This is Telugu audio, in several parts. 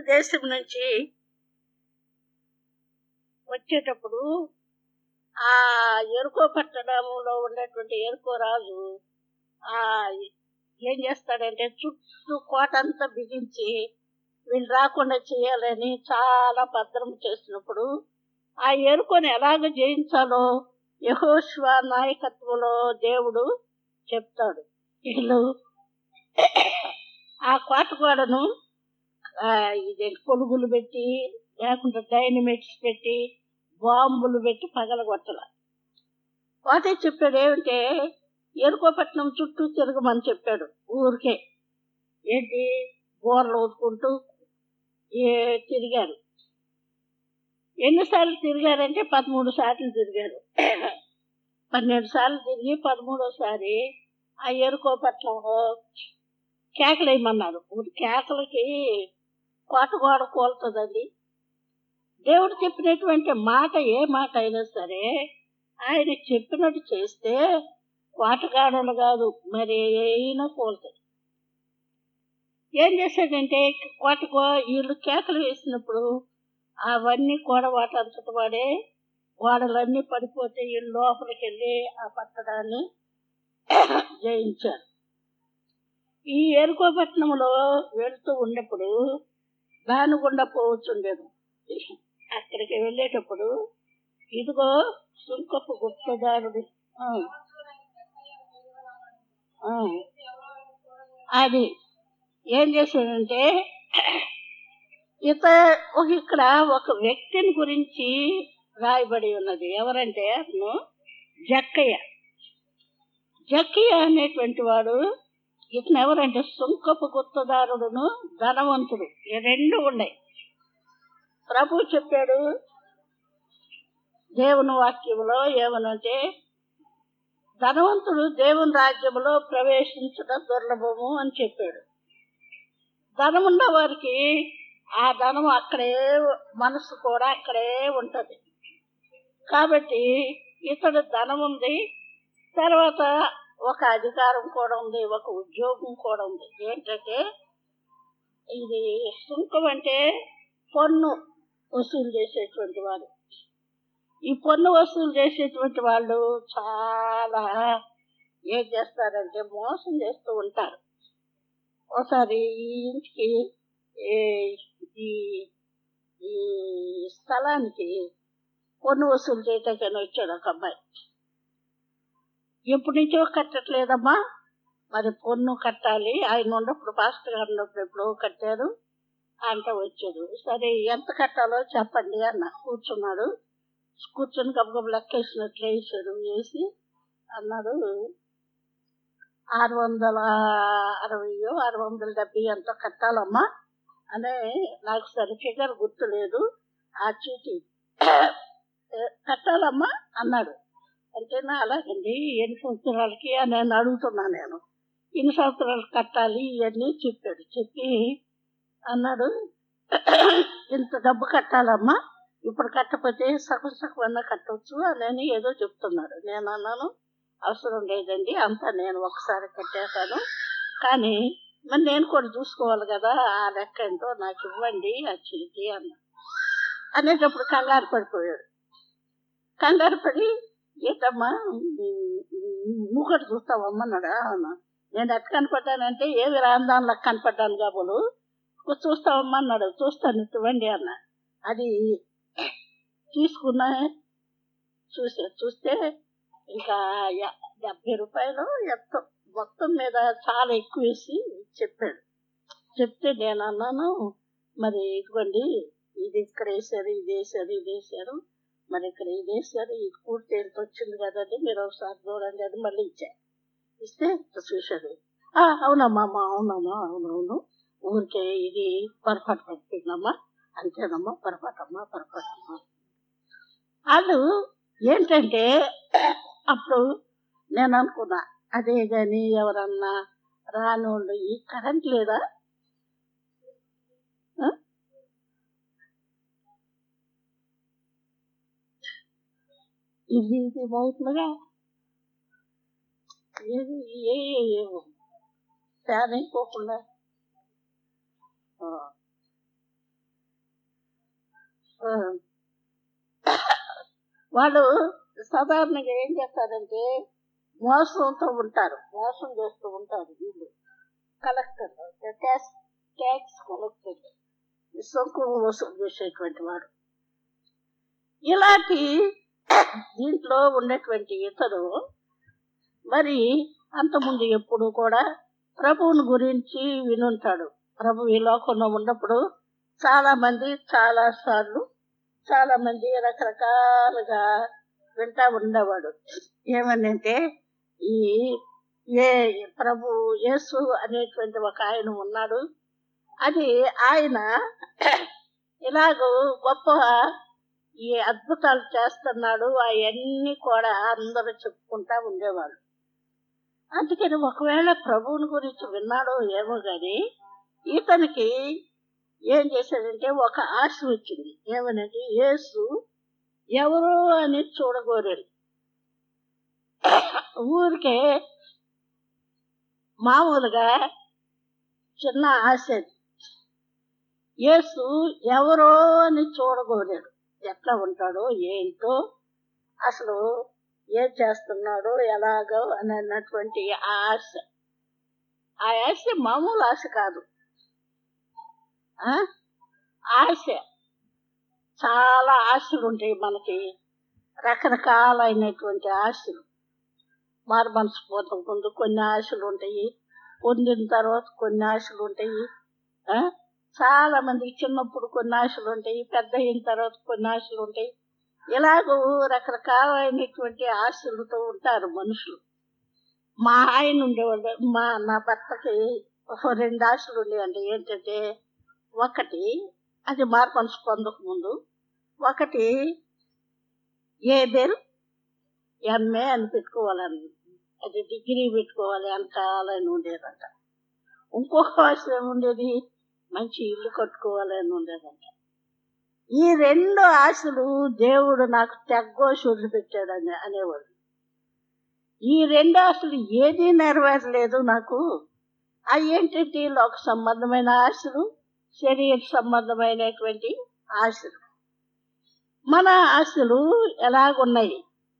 దేశం నుంచి వచ్చేటప్పుడు ఆ ఎరుకో పట్టణంలో ఉన్నటువంటి ఎరుకో రాజు ఆ ఏం చేస్తాడంటే చుట్టూ కోట అంతా బిగించి వీళ్ళు రాకుండా చేయాలని చాలా భద్రం చేసినప్పుడు ఆ ఎరుకొని ఎలాగ జయించాలో యహోశ్వ నాయకత్వంలో దేవుడు చెప్తాడు వీళ్ళు ఆ కోట గోడను ఆ, ఇది కొలుగులు పెట్టి లేకుంటే డైనమిక్స్ పెట్టి బాంబులు పెట్టి పగలగొట్టాల కోటే చెప్పాడు ఏమంటే ఎరుకోపట్నం చుట్టూ తిరగమని చెప్పాడు ఊరికే ఏంటి బోర్లు ఊదుకుంటూ ఏ తిరిగారు ఎన్నిసార్లు తిరిగారంటే పదమూడు సార్లు తిరిగారు పన్నెండు సార్లు తిరిగి పదమూడోసారి ఆ ఎరుకోపట్నంలో కేకలేయమన్నారు ఊరి కేకలకి కోట గోడ కోలుతుందండి దేవుడు చెప్పినటువంటి మాట ఏ మాట అయినా సరే ఆయన చెప్పినట్టు చేస్తే కోటగాడలు కాదు మరి అయినా కోలుతుంది ఏం చేశాడంటే కోటకో వీళ్ళు కేకలు వేసినప్పుడు అవన్నీ కూడా వాటంతట వాడే గోడలన్నీ పడిపోతే వీళ్ళు లోపలికి వెళ్ళి ఆ పట్టడాన్ని జయించారు ఈ ఎరుకోపట్నంలో వెళ్తూ ఉన్నప్పుడు దాని గుండా పోవచ్చుండేది అక్కడికి వెళ్ళేటప్పుడు ఇదిగో సుంకపు గుప్తదారుడు ఆ, ఆ, అది ఏం చేశాడంటే ఇత ఒక ఇక్కడ ఒక వ్యక్తిని గురించి రాయబడి ఉన్నది ఎవరంటే అతను జక్కయ్య జక్కయ్య అనేటువంటి వాడు ఇతను ఎవరంటే సుంకపు గుత్తదారుడును ధనవంతుడు ఈ రెండు ఉన్నాయి ప్రభు చెప్పాడు దేవుని వాక్యంలో ఏమనంటే ధనవంతుడు దేవుని రాజ్యంలో ప్రవేశించడం దుర్లభము అని చెప్పాడు ధనమున్న వారికి ఆ ధనం అక్కడే మనసు కూడా అక్కడే ఉంటది కాబట్టి ఇతడు ధనం ఉంది తర్వాత ఒక అధికారం కూడా ఉంది ఒక ఉద్యోగం కూడా ఉంది ఏంటంటే ఇది సుంకం అంటే పన్ను వసూలు చేసేటువంటి వాడు ఈ పన్ను వసూలు చేసేటువంటి వాళ్ళు చాలా ఏం చేస్తారంటే మోసం చేస్తూ ఉంటారు ఒకసారి ఈ ఇంటికి ఏ- ఈ ఈ స్థలానికి పన్ను వసూలు చేయటానికి వచ్చాడు ఒక అబ్బాయి ఎప్పటి నుంచో కట్టట్లేదమ్మా మరి పన్ను కట్టాలి ఆయన ఉన్నప్పుడు పాస్టర్ గారు ఉన్నప్పుడు ఎప్పుడో కట్టారు అంటే వచ్చాడు సరే ఎంత కట్టాలో చెప్పండి అన్న కూర్చున్నాడు కూర్చొని గబగబ లెక్కేసినట్లు వేసాడు వేసి అన్నాడు ఆరు వందల అరవయో ఆరు వందల డెబ్బై ఎంతో కట్టాలమ్మా అనే నాకు సరి ఫిగర్ గుర్తులేదు ఆ చీటి కట్టాలమ్మా అన్నాడు అంటే నా అలాగండి ఎన్ని సంవత్సరాలకి అని నేను అడుగుతున్నా నేను ఎన్ని సంవత్సరాలు కట్టాలి ఇవన్నీ చెప్పాడు చెప్పి అన్నాడు ఇంత డబ్బు కట్టాలమ్మా ఇప్పుడు కట్టకపోతే సగం సగం అన్న కట్టవచ్చు అని ఏదో చెప్తున్నాడు నేను అన్నాను అవసరం లేదండి అంతా నేను ఒకసారి కట్టేశాను కానీ మరి నేను కూడా చూసుకోవాలి కదా ఆ లెక్క ఏంటో నాకు ఇవ్వండి ఆ చీటి అన్న అనేటప్పుడు కంగారు పడిపోయాడు కంగారు పడి ఏంటమ్మా నువ్వు కూడా చూస్తావమ్మా అన్నాడు అవునా నేను ఎట్ట కనపడ్డానంటే ఏవి రాందాన్లో కనపడ్డాను కాబోలు చూస్తావమ్మా అన్నాడు చూస్తాను ఇవ్వండి అన్న అది తీసుకున్నా చూసా చూస్తే ఇంకా య- డెబ్బై రూపాయలు ఎంతో మొత్తం మీద చాలా ఎక్కువ వేసి చెప్పాడు చెప్తే నేను అన్నాను మరి ఇదిగోండి ఇది ఇక్కడ వేసారు ఇది వేసారు ఇది వేసారు మరి ఇక్కడ ఇది వేసారు ఇది పూర్తి ఎంత వచ్చింది కదండి మీరు ఒకసారి చూడండి అని మళ్ళీ ఇచ్చా ఇస్తే చూశాడు "ఆ, అవునమ్మా అమ్మా అవునమ్మా అవునవును ఊరికే ఇది పొరపాటు పడిపోయిందమ్మా అంతేనమ్మా పొరపాటమ్మా పొరపాటమ్మా వాళ్ళు ఏంటంటే అప్పుడు నేను అనుకున్నా అదే కానీ ఎవరన్నా రానోళ్ళు ఈ కరెంట్ లేదా ఆ? ఇది ఇది అవుతుందిగా ఏది ఏ ఏ ఫ్యాన్ అయిపోకుండా ఆ. ఆ, వాళ్ళు సాధారణంగా ఏం చేస్తారంటే మోసంతో ఉంటారు మోసం చేస్తూ ఉంటారు వీళ్ళు కలెక్టర్ ట్యాక్స్ ట్యాక్స్ కలెక్టర్ సొంకు వసూలు చేసేటువంటి వాడు ఇలాంటి దీంట్లో ఉన్నటువంటి ఇతరు మరి అంతకుముందు ఎప్పుడు కూడా ప్రభువుని గురించి వినుంటాడు ప్రభు ఈ లోకంలో ఉన్నప్పుడు చాలా మంది చాలా సార్లు చాలా మంది రకరకాలుగా వింటా ఉండేవాడు ఏమనంటే ఈ ఏ ప్రభు యేసు అనేటువంటి ఒక ఆయన ఉన్నాడు అది ఆయన ఇలాగూ గొప్ప ఈ అద్భుతాలు చేస్తున్నాడు అవన్నీ కూడా అందరూ చెప్పుకుంటా ఉండేవాళ్ళు అందుకని ఒకవేళ ప్రభువుని గురించి విన్నాడో ఏమో గాని ఇతనికి ఏం చేశాడంటే ఒక ఆశ వచ్చింది ఏమనంటే యేసు ఎవరు అని చూడగోరాడు ఊరికే మామూలుగా చిన్న ఆశ అది. యేసు ఎవరో అని చూడగోరాడు ఎట్లా ఉంటాడో ఏంటో అసలు ఏం చేస్తున్నాడో ఎలాగో అని అన్నటువంటి ఆ ఆశ ఆ ఆశ మామూలు ఆశ కాదు ఆ? ఆశ చాలా ఆశలు ఉంటాయి మనకి రకరకాలైనటువంటి ఆశలు మారు మనసు పోతాం ముందు కొన్ని ఆశలు ఉంటాయి పొందిన తర్వాత కొన్ని ఆశలు ఉంటాయి ఆ? చాలా మందికి చిన్నప్పుడు కొన్ని ఆశలు ఉంటాయి పెద్ద అయిన తర్వాత కొన్ని ఆశలు ఉంటాయి ఇలాగూ రకరకాలైనటువంటి ఆశలతో ఉంటారు మనుషులు మా ఆయన ఉండేవాళ్ళు మా నా భర్తకి ఒక రెండు ఆశలు ఉండేవండి ఏంటంటే ఒకటి అది మార్పన్స్ పొందక ముందు ఒకటి ఏ పేరు ఎంఏ అని పెట్టుకోవాలని అది డిగ్రీ పెట్టుకోవాలి వెనకాలని ఉండేదంట ఇంకొక ఆశ ఏముండేది మంచి ఇల్లు కట్టుకోవాలని ఉండేదంట ఈ రెండు ఆశలు దేవుడు నాకు తెగ్గోసి వదిలిపెట్టాడని అనేవాడు ఈ రెండు ఆశలు ఏదీ నెరవేరలేదు నాకు అవి ఏంటంటే లోక సంబంధమైన ఆశలు శరీర సంబంధమైనటువంటి ఆశలు మన ఆశలు ఎలాగున్నాయి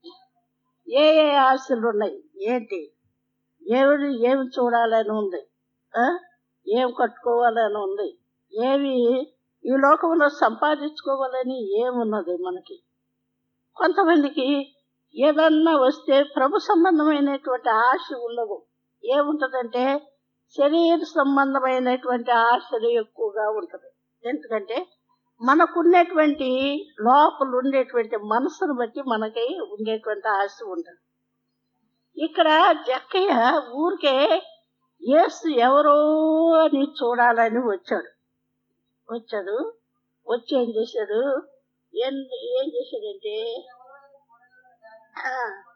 ఏ ఏ ఆశలు ఉన్నాయి ఏంటి ఏమి ఏమి చూడాలని ఉంది ఆ? ఏం కట్టుకోవాలని ఉంది ఏవి ఈ లోకంలో సంపాదించుకోవాలని ఏమున్నది మనకి కొంతమందికి ఏదన్నా వస్తే ప్రభు సంబంధమైనటువంటి ఆశ ఉండదు ఏముంటదంటే శరీర సంబంధమైనటువంటి ఆశలు ఎక్కువగా ఉంటది ఎందుకంటే మనకున్నటువంటి లోపల ఉండేటువంటి మనసును బట్టి మనకి ఉండేటువంటి ఆశ ఉంటుంది ఇక్కడ జక్కయ్య ఊరికే యేసు ఎవరో అని చూడాలని వచ్చాడు వచ్చాడు వచ్చి ఏం చేశాడు ఏం ఏం చేశాడంటే ఆ,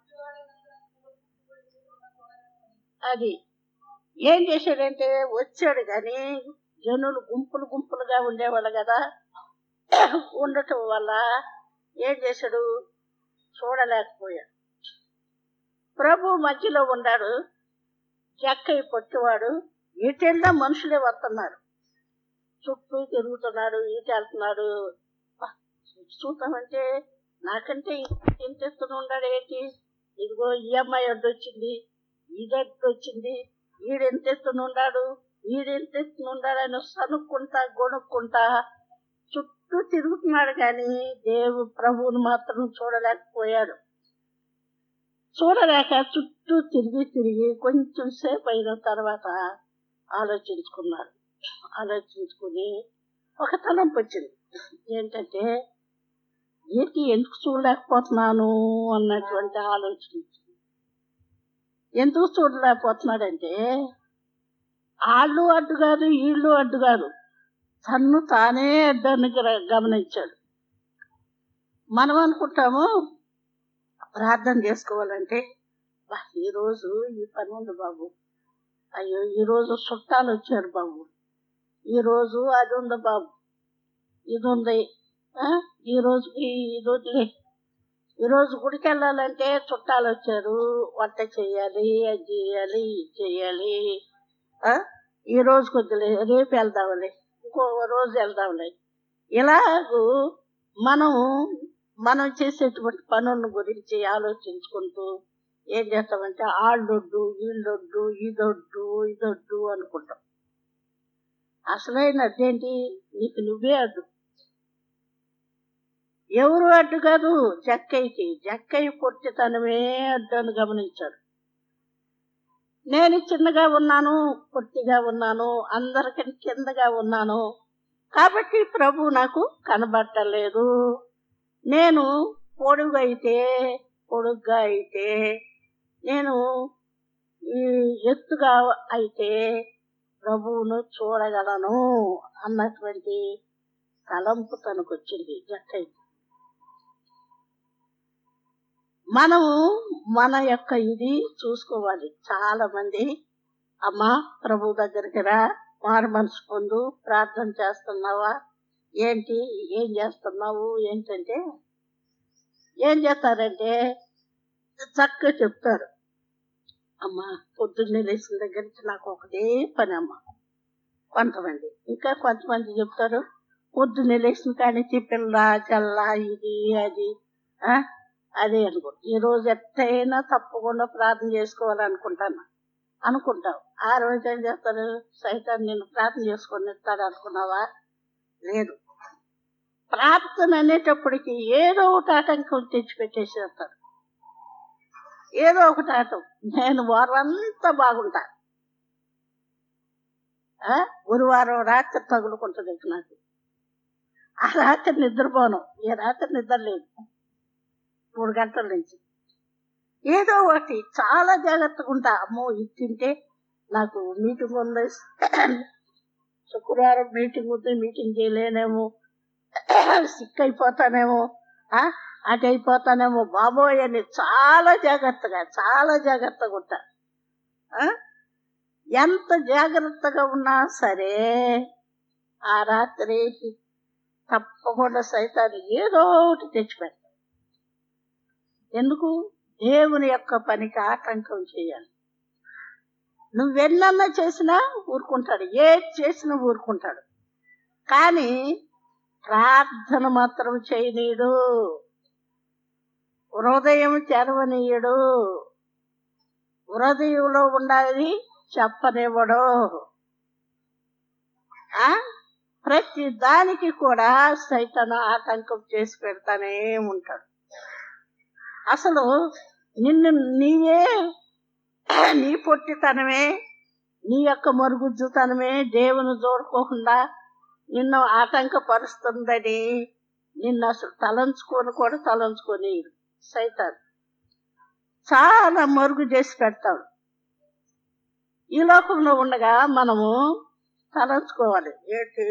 అది ఏం చేశాడంటే వచ్చాడు కానీ జనులు గుంపులు గుంపులుగా ఉండేవాళ్ళు కదా ఉండటం వల్ల ఏం చేశాడు చూడలేకపోయాడు ప్రభు మధ్యలో ఉన్నాడు జక్కయ్య పొట్టివాడు ఇటెల్లా మనుషులే వస్తున్నారు చుట్టూ తిరుగుతున్నాడు ఈట వెళ్తున్నాడు బా, చూద్దామంటే నాకంటే ఇంత ఎత్తున ఉన్నాడు ఏంటి ఇదిగో ఈ అమ్మాయి అడ్డొచ్చింది ఇది అడ్డొచ్చింది ఈడెంత ఎత్తున ఉన్నాడు ఈడెంత ఎత్తున ఉన్నాడని సనుక్కుంటా గొనుక్కుంటా చుట్టూ తిరుగుతున్నాడు కానీ దేవు ప్రభువుని మాత్రం చూడలేకపోయాడు చూడలేక చుట్టూ తిరిగి తిరిగి కొంచెం సేపు అయిన తర్వాత ఆలోచించుకున్నాడు ఆలోచించుకుని ఒక తలంపు వచ్చింది ఏంటంటే ఏంటి ఎందుకు చూడలేకపోతున్నాను అన్నటువంటి ఆలోచన వచ్చింది. ఎందుకు చూడలేకపోతున్నాడంటే వాళ్ళు అడ్డు కాదు వీళ్ళు అడ్డు కాదు తన్ను తానే అడ్డాన్ని గ్ర- గమనించాడు మనం అనుకుంటాము ప్రార్థన చేసుకోవాలంటే "బా, ఈరోజు ఈ పని ఉంది బాబు అయ్యో ఈరోజు చుట్టాలు వచ్చారు బాబు ఈరోజు అది ఉంది బాబు ఇది ఉంది ఆ? ఈ రోజుకి ఇది వదిలే ఈరోజు గుడికి వెళ్ళాలంటే చుట్టాలు వచ్చారు వంట చేయాలి అది చేయాలి ఇది చేయాలి ఆ? ఈ రోజు కొద్దిలే రేపు వెళ్దాంలే ఇంకో రోజు వెళ్దాంలే ఇలాగూ మనం మనం చేసేటువంటి పనుల గురించి ఆలోచించుకుంటూ ఏం చేస్తామంటే ఆళ్ళొడ్డు వీళ్ళొడ్డు ఇదొడ్డు ఇదొడ్డు అనుకుంటాం అసలైన అదేంటి నీకు నువ్వే అడ్డు ఎవరు అడ్డు కాదు జక్కయ్యకి జక్కయ్య పొట్టితనమే అడ్డు అని గమనించాడు నేను చిన్నగా ఉన్నాను పొట్టిగా ఉన్నాను అందరికీ కిందగా ఉన్నాను కాబట్టి ప్రభు నాకు కనబట్టలేదు నేను పొడుగు అయితే పొడుగ్గా అయితే నేను ఈ ఎత్తుగా అయితే ప్రభువును చూడగలను అన్నటువంటి తలంపు తనకు వచ్చింది జక్కయ్య మనము మన యొక్క ఇది చూసుకోవాలి చాలా మంది అమ్మా ప్రభు దగ్గరికి రా మారు మనసు పొందు ప్రార్థన చేస్తున్నావా ఏంటి ఏం చేస్తున్నావు ఏంటంటే ఏం చేస్తారంటే చక్కగా చెప్తారు అమ్మా పొద్దున్నే లేచిన దగ్గర నుంచి నాకు ఒకటే పని అమ్మ కొంతమంది ఇంకా కొంతమంది చెప్తారు పొద్దున్నే లేచిన కానీ పిల్ల చల్ల ఇది అది ఆ అదే అనుకో ఈ రోజు ఎట్టయినా తప్పకుండా ప్రార్థన చేసుకోవాలనుకుంటాను అనుకుంటావు ఆ రోజు ఏం చేస్తారు సైతం నేను ప్రార్థన చేసుకొని ఇస్తాడు అనుకున్నావా లేదు ప్రార్థన అనేటప్పటికి ఏదో ఒకటి ఆటంకం తెచ్చిపెట్టేసేస్తాడు ఏదో ఒకటి ఆటం నేను వారమంతా బాగుంటా ఆ? గురువారం రాత్రి తగులుకుంటుంది ఇక నాకు ఆ రాత్రి నిద్రపోను ఈ రాత్రి నిద్ర లేదు మూడు గంటల నుంచి ఏదో ఒకటి చాలా జాగ్రత్తగా ఉంటా అమ్మో ఇది తింటే నాకు మీటింగ్ ఉంది శుక్రవారం మీటింగ్ ఉంది మీటింగ్ చేయలేనేమో సిక్ అయిపోతానేమో ఆ, అటు అయిపోతానేమో బాబోయ్ అని చాలా జాగ్రత్తగా చాలా జాగ్రత్తగా ఉంటా ఆ? ఎంత జాగ్రత్తగా ఉన్నా సరే ఆ రాత్రి తప్పకుండా సైతాన్ని ఏదో ఒకటి తెచ్చిపెడతా ఎందుకు దేవుని యొక్క పనికి ఆటంకం చేయాలి నువ్వెన్నన్నా చేసినా ఊరుకుంటాడు ఏది చేసినా ఊరుకుంటాడు కానీ ప్రార్థన మాత్రం చేయనీయుడు హృదయం తెరవనీయుడు హృదయంలో ఉండాలి చెప్పనివ్వడు ఆ ప్రతి దానికి కూడా సైతన ఆటంకం చేసి పెడతానే ఉంటాడు అసలు నిన్ను నీవే నీ పొట్టితనమే నీ యొక్క మరుగుజ్జుతనమే దేవుని చూడుకోకుండా నిన్ను ఆటంకపరుస్తుందని నిన్ను అసలు తలంచుకొని కూడా తలంచుకొని సైతాన్ చాలా మరుగు చేసి పెడతాడు ఈ లోకంలో ఉండగా మనము తలంచుకోవాలి ఏంటి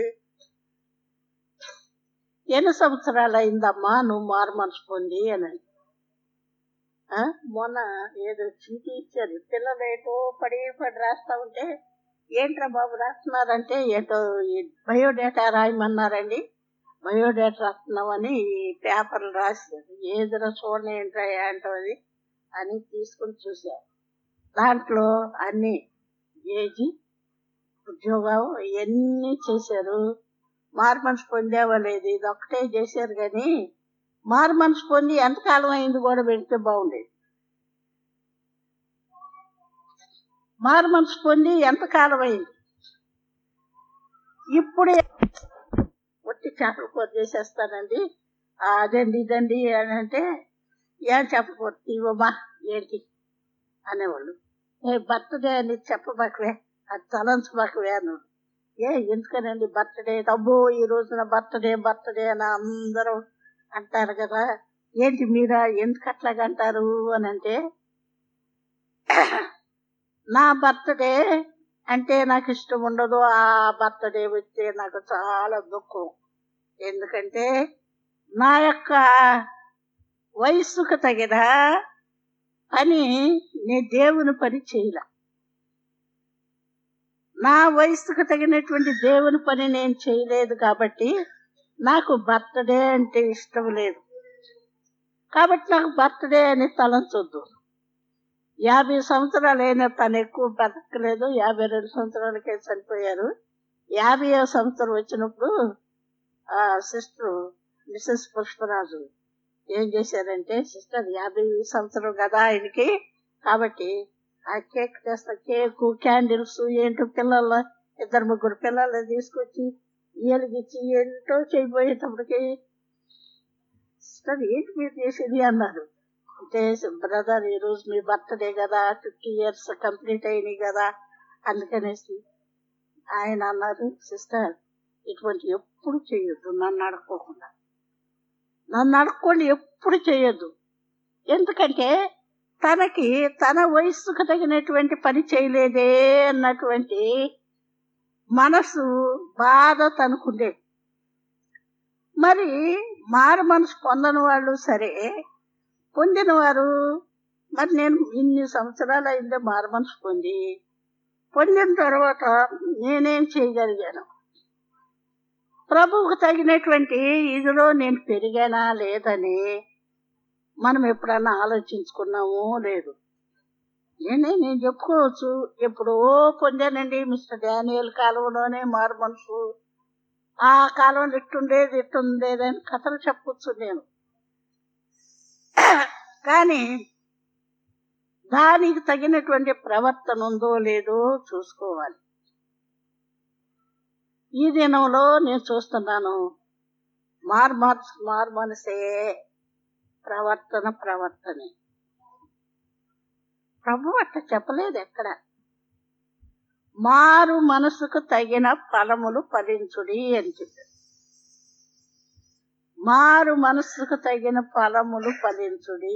ఎన్ని సంవత్సరాలు అయిందమ్మా నువ్వు మారు మనసు పొంది అని ఆ? మొన్న ఏదో చీటీ ఇచ్చారు పిల్లలు ఏటో పడి పడి రాస్తా ఉంటే ఏంట్రా బాబు రాస్తున్నారంటే ఏటో ఈ బయోడేటా రాయమన్నారండి బయోడేటా రాస్తున్నామని ఈ పేపర్లు రాశారు ఏదిరా చూడండి ఏంట్రా ఏంటది అని తీసుకుని చూశారు దాంట్లో అన్ని ఏజీ ఉద్యోగం ఇవన్నీ చేశారు మారు మనసు పొందేవా లేదు ఇది ఒక్కటే చేశారు కానీ మారు మనసు పొంది ఎంతకాలం అయింది కూడా పెడితే బాగుండేది మారు మనసు పొంది ఎంతకాలం అయింది ఇప్పుడే ఒట్టి చేపల కూర చేసేస్తానండి ఆ, అదండి ఇదండి అని అంటే ఏం చెప్పకూడదు ఇవ్వమా ఏంటి అనేవాళ్ళు ఏ బర్త్డే అని చెప్పబాకవే అది తలంచబాకవే అన్నాడు ఏ ఎందుకనండి బర్త్డే అబ్బో ఈ రోజున బర్త్డే బర్త్డే అని అందరూ అంటారు కదా ఏంటి మీరా ఎందుకు అట్లాగ అంటారు అని అంటే నా బర్త్డే అంటే నాకు ఇష్టం ఉండదు ఆ బర్త్డే వస్తే నాకు చాలా దుఃఖం ఎందుకంటే నా యొక్క వయస్సుకు తగిన పని నేను దేవుని పని చేయలే నా వయస్సుకు తగినటువంటి దేవుని పని నేను చేయలేదు కాబట్టి నాకు బర్త్డే అంటే ఇష్టం లేదు కాబట్టి నాకు బర్త్డే అని తలంచొద్దు యాభై సంవత్సరాలు అయినా తను ఎక్కువ బతకలేదు యాభై రెండు సంవత్సరాలకే చనిపోయారు యాభై సంవత్సరం వచ్చినప్పుడు ఆ సిస్టర్ మిస్సెస్ పుష్పరాజు ఏం చేశారంటే సిస్టర్ యాభై సంవత్సరం కదా ఆయనకి కాబట్టి ఆ కేక్ తెస్తా కేకు క్యాండిల్స్ ఏంటో పిల్లల ఇద్దరు ముగ్గురు పిల్లలు తీసుకొచ్చి ఎలిగించి ఏంటో చేయబోయేటప్పటికి సిస్టర్ ఏంటి మీరు చేసేది అన్నారు అంటే బ్రదర్ ఈ రోజు మీ బర్త్డే కదా ఫిఫ్టీ ఇయర్స్ కంప్లీట్ అయినాయి కదా అందుకనేసి ఆయన అన్నారు సిస్టర్ ఇటువంటి ఎప్పుడు చేయొద్దు నన్ను అడుక్కోకుండా నన్ను అడుక్కొని ఎప్పుడు చేయొద్దు ఎందుకంటే తనకి తన వయస్సుకు తగినటువంటి పని చేయలేదే అన్నటువంటి మనసు బాధ తనకుండేది మరి మారు మనసు పొందని వాళ్ళు సరే పొందిన వారు మరి నేను ఇన్ని సంవత్సరాలు అయిందే మారు మనసు పొంది పొందిన తర్వాత నేనేం చేయగలిగాను ప్రభువుకు తగినటువంటి ఇదిలో నేను పెరిగానా లేదని మనం ఎప్పుడన్నా ఆలోచించుకున్నామో లేదు నేనే నేను చెప్పుకోవచ్చు ఎప్పుడో పొందానండి మిస్టర్ డానియల్ కాలంలోనే మారు మనసు ఆ కాలంలో ఇట్టుండేది ఇట్టుండేది అని కథలు చెప్పొచ్చు నేను కానీ దానికి తగినటువంటి ప్రవర్తన ఉందో లేదో చూసుకోవాలి ఈ దినంలో నేను చూస్తున్నాను మారు మార్చు మారు మనసే ప్రవర్తన ప్రవర్తనే ప్రభు అట్ట చెప్పలేదు ఎక్కడ మారు మనసుకు తగిన ఫలములు ఫలించుడి అని చెప్పారు మారు మనస్సుకు తగిన ఫలములు ఫలించుడి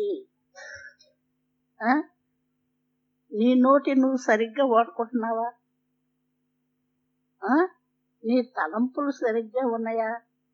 ఆ? నీ నోటి నువ్వు సరిగ్గా వాడుకుంటున్నావా ఆ? నీ తలంపులు సరిగ్గా ఉన్నాయా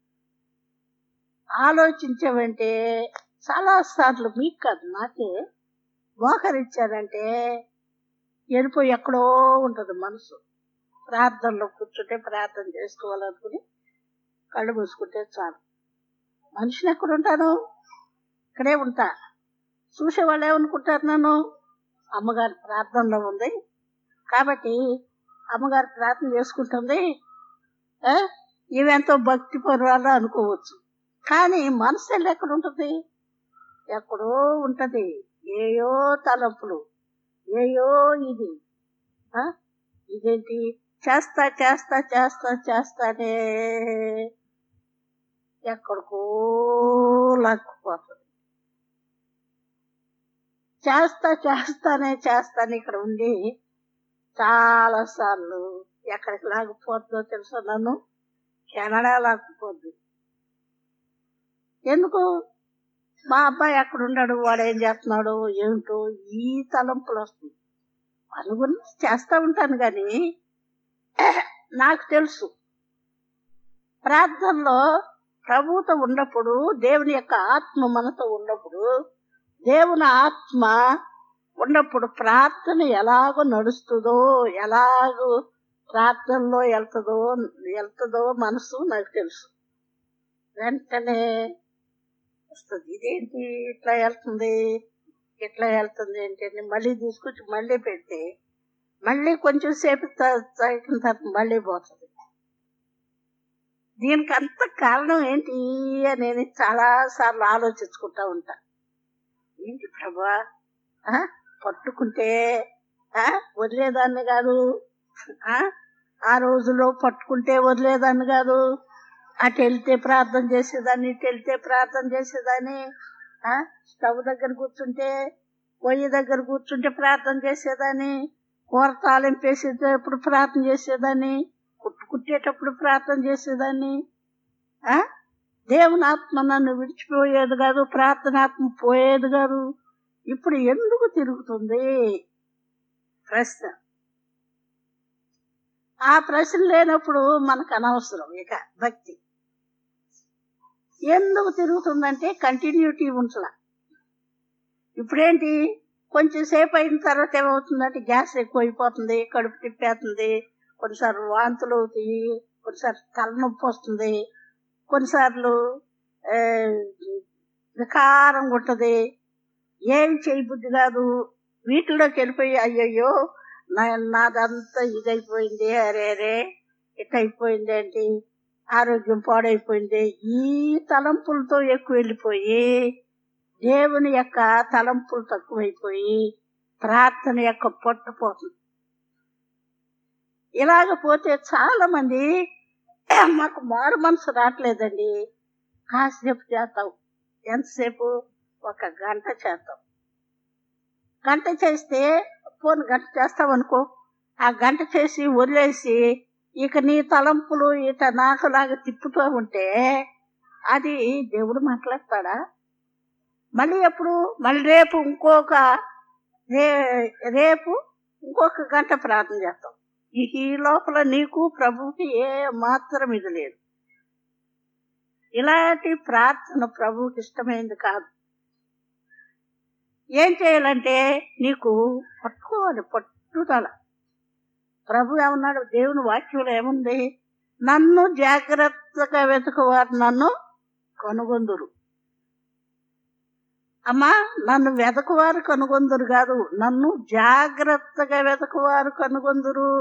ఆలోచించావంటే చాలా సార్లు మీకు కాదు నాకే మోకరిచ్చారంటే ఎరుపు ఎక్కడో ఉంటుంది మనసు ప్రార్థనలో కూర్చుంటే ప్రార్థన చేసుకోవాలనుకుని కళ్ళు మూసుకుంటే చాలు మనిషిని ఎక్కడ ఉంటాను ఇక్కడే ఉంటా చూసే వాళ్ళు ఏమనుకుంటారు నన్ను అమ్మగారి ప్రార్థనలో ఉంది కాబట్టి అమ్మగారు ప్రార్థన చేసుకుంటుంది ఆ? ఈవెంతో భక్తి పర్వాలో అనుకోవచ్చు కానీ మనసు వెళ్ళి ఎక్కడ ఉంటుంది ఎక్కడో ఉంటది ఏయో తలంపులు ఏయో ఇది ఆ? ఇదేంటి చేస్తా చేస్తా చేస్తా చేస్తానే ఎక్కడికో లాక్కుపోతుంది చేస్తా చేస్తానే చేస్తాను ఇక్కడ ఉండి చాలా సార్లు ఎక్కడికి లాగిపోతుందో తెలుసా నన్ను కెనడా లాక్కుపోద్ది ఎందుకు మా అబ్బాయి ఎక్కడ ఉన్నాడు వాడు ఏం చేస్తున్నాడు ఏమిటో ఈ తలంపులు వస్తాయి వాళ్ళ గురించి చేస్తా ఉంటాను కానీ నాకు తెలుసు ప్రార్థనలో ప్రభుతో ఉన్నప్పుడు దేవుని యొక్క ఆత్మ మనతో ఉన్నప్పుడు దేవుని ఆత్మ ఉన్నప్పుడు ప్రార్థన ఎలాగో నడుస్తుందో ఎలాగో ప్రార్థనలో వెళ్తుందో వెళ్తుందో మనసు నాకు తెలుసు వెంటనే వస్తుంది ఇదేంటి ఇట్లా వెళ్తుంది ఇట్లా వెళ్తుంది ఏంటి అని మళ్ళీ తీసుకొచ్చి మళ్ళీ పెడితే మళ్ళీ కొంచెం సేపు త- తాగిన తర్వాత మళ్ళీ పోతుంది దీనికి అంత కారణం ఏంటి అని నేను చాలా సార్లు ఆలోచించుకుంటా ఉంటా ఏంటి ప్రభా ఆ? పట్టుకుంటే ఆ? వదిలేదాన్ని కాదు ఆ? ఆ రోజులో పట్టుకుంటే వదిలేదాన్ని కాదు అటు వెళ్తే ప్రార్థన చేసేదాన్ని ఇటు వెళ్తే ప్రార్థన చేసేదాన్ని ఆ? స్టవ్ దగ్గర కూర్చుంటే పొయ్యి దగ్గర కూర్చుంటే ప్రార్థన చేసేదాన్ని కూర తాలింపు వేసేటప్పుడు ప్రార్థన చేసేదాన్ని కుట్టు కుట్టేటప్పుడు ప్రార్థన చేసేదాన్ని ఆ? దేవుని ఆత్మ నన్ను విడిచిపోయేది కాదు ప్రార్థన ఆత్మ పోయేది కాదు ఇప్పుడు ఎందుకు తిరుగుతుంది ప్రశ్న ఆ ప్రశ్న లేనప్పుడు మనకు అనవసరం ఇక భక్తి ఎందుకు తిరుగుతుందంటే కంటిన్యూటీ ఉంచలా ఇప్పుడేంటి కొంచెం సేపు అయిన తర్వాత ఏమవుతుందంటే గ్యాస్ ఎక్కువ అయిపోతుంది కడుపు తిప్పేస్తుంది కొన్నిసార్లు వాంతులు అవుతాయి కొన్నిసార్లు తలనొప్పి వస్తుంది కొన్నిసార్లు ఆ, వికారంగా ఉంటుంది ఏం చేయబుద్ధి కాదు వీటిలోకి వెళ్ళిపోయి అయ్యయ్యో నా నాదంతా ఇదైపోయింది అరే అరే ఇట్ అయిపోయింది ఏంటి ఆరోగ్యం పాడైపోయింది ఈ తలంపులతో ఎక్కువ వెళ్ళిపోయి దేవుని యొక్క తలంపులు తక్కువైపోయి ప్రార్థన యొక్క పట్టుపోతుంది ఇలాగ పోతే చాలా మంది మాకు మారు మనసు రావట్లేదండి కాసేపు చేస్తాం ఎంతసేపు ఒక గంట చేస్తాం గంట చేస్తే పోను గంట చేస్తాం అనుకో ఆ గంట చేసి వదిలేసి ఇక నీ తలంపులు ఇట నాకులాగా తిప్పుతూ ఉంటే అది దేవుడు మాట్లాడతాడా మళ్ళీ ఎప్పుడు మళ్ళీ రేపు ఇంకొక రే రేపు ఇంకొక గంట ప్రార్థన చేస్తాం ఇక ఈ లోపల నీకు ప్రభువుకి ఏ మాత్రం ఇది లేదు ఇలాంటి ప్రార్థన ప్రభువుకి ఇష్టమైంది కాదు ఏం చేయాలంటే నీకు పట్టుకోవాలి పట్టుదల ప్రభు ఏమన్నాడు దేవుని వాక్యంలో ఏముంది నన్ను జాగ్రత్తగా వెతుకువారు నన్ను కనుగొందురు అమ్మా నన్ను వెతకువారు కనుగొందురు కాదు నన్ను జాగ్రత్తగా వెతకువారు కనుగొందురు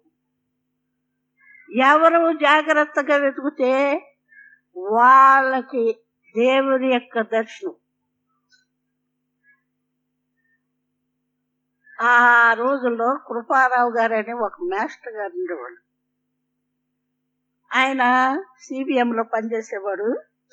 ఎవరు జాగ్రత్తగా వెతుకుతే వాళ్ళకి దేవుని యొక్క దర్శనం ఆ రోజుల్లో కృపారావు గారు అని ఒక మాస్టర్ గారు ఉండేవాడు ఆయన సిబిఎం లో పనిచేసేవాడు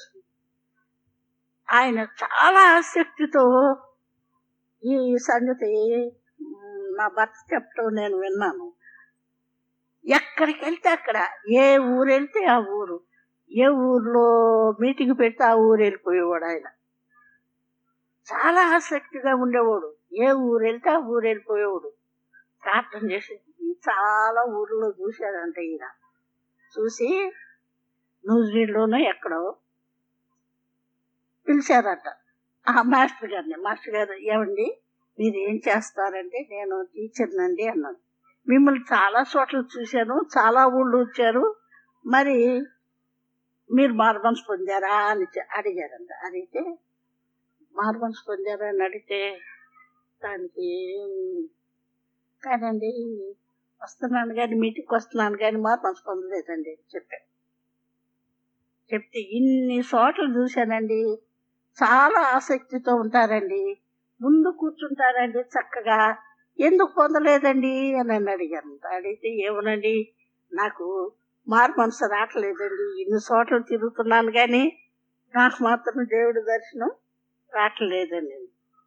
ఆయన చాలా ఆసక్తితో ఈ సంగతి మ్, నా భర్త చెప్పడం నేను విన్నాను ఎక్కడికి వెళ్తే అక్కడ ఏ ఊరు వెళ్తే ఆ ఊరు ఏ ఊర్లో మీటింగ్ పెడితే ఆ ఊరు వెళ్ళిపోయేవాడు ఆయన చాలా ఆసక్తిగా ఉండేవాడు ఏ ఊరు వెళ్తే ఆ ఊరు వెళ్ళిపోయేవాడు ప్రార్థన చేసి చాలా ఊర్లో చూశాడంట ఈయన చూసి న్యూజిలాండ్లోనో ఎక్కడో పిలిచారట ఆ మాస్టర్ గారిని మాస్టర్ గారు ఏమండి మీరు ఏం చేస్తారంటే నేను టీచర్నండి అన్నాను మిమ్మల్ని చాలా చోట్ల చూశాను చాలా ఊళ్ళు వచ్చారు మరి మీరు మార్బన్స్ పొందారా అని చె- అడిగారంట అడిగితే మార్బన్స్ పొందారా అని అడిగితే దానికి కాదండి వస్తున్నాను కానీ మీటింగ్కి వస్తున్నాను కానీ మార్బన్స్ పొందలేదండి చెప్పాను చెప్తే ఇన్ని చోట్ల చూశానండి చాలా ఆసక్తితో ఉంటారండి ముందు కూర్చుంటారండి చక్కగా ఎందుకు పొందలేదండి అని నన్ను అడిగాను అడిగితే ఏమోనండి నాకు మారు మనసు రావట్లేదండి ఇన్ని చోట్ల తిరుగుతున్నాను కానీ నాకు మాత్రం దేవుడి దర్శనం రావట్లేదండి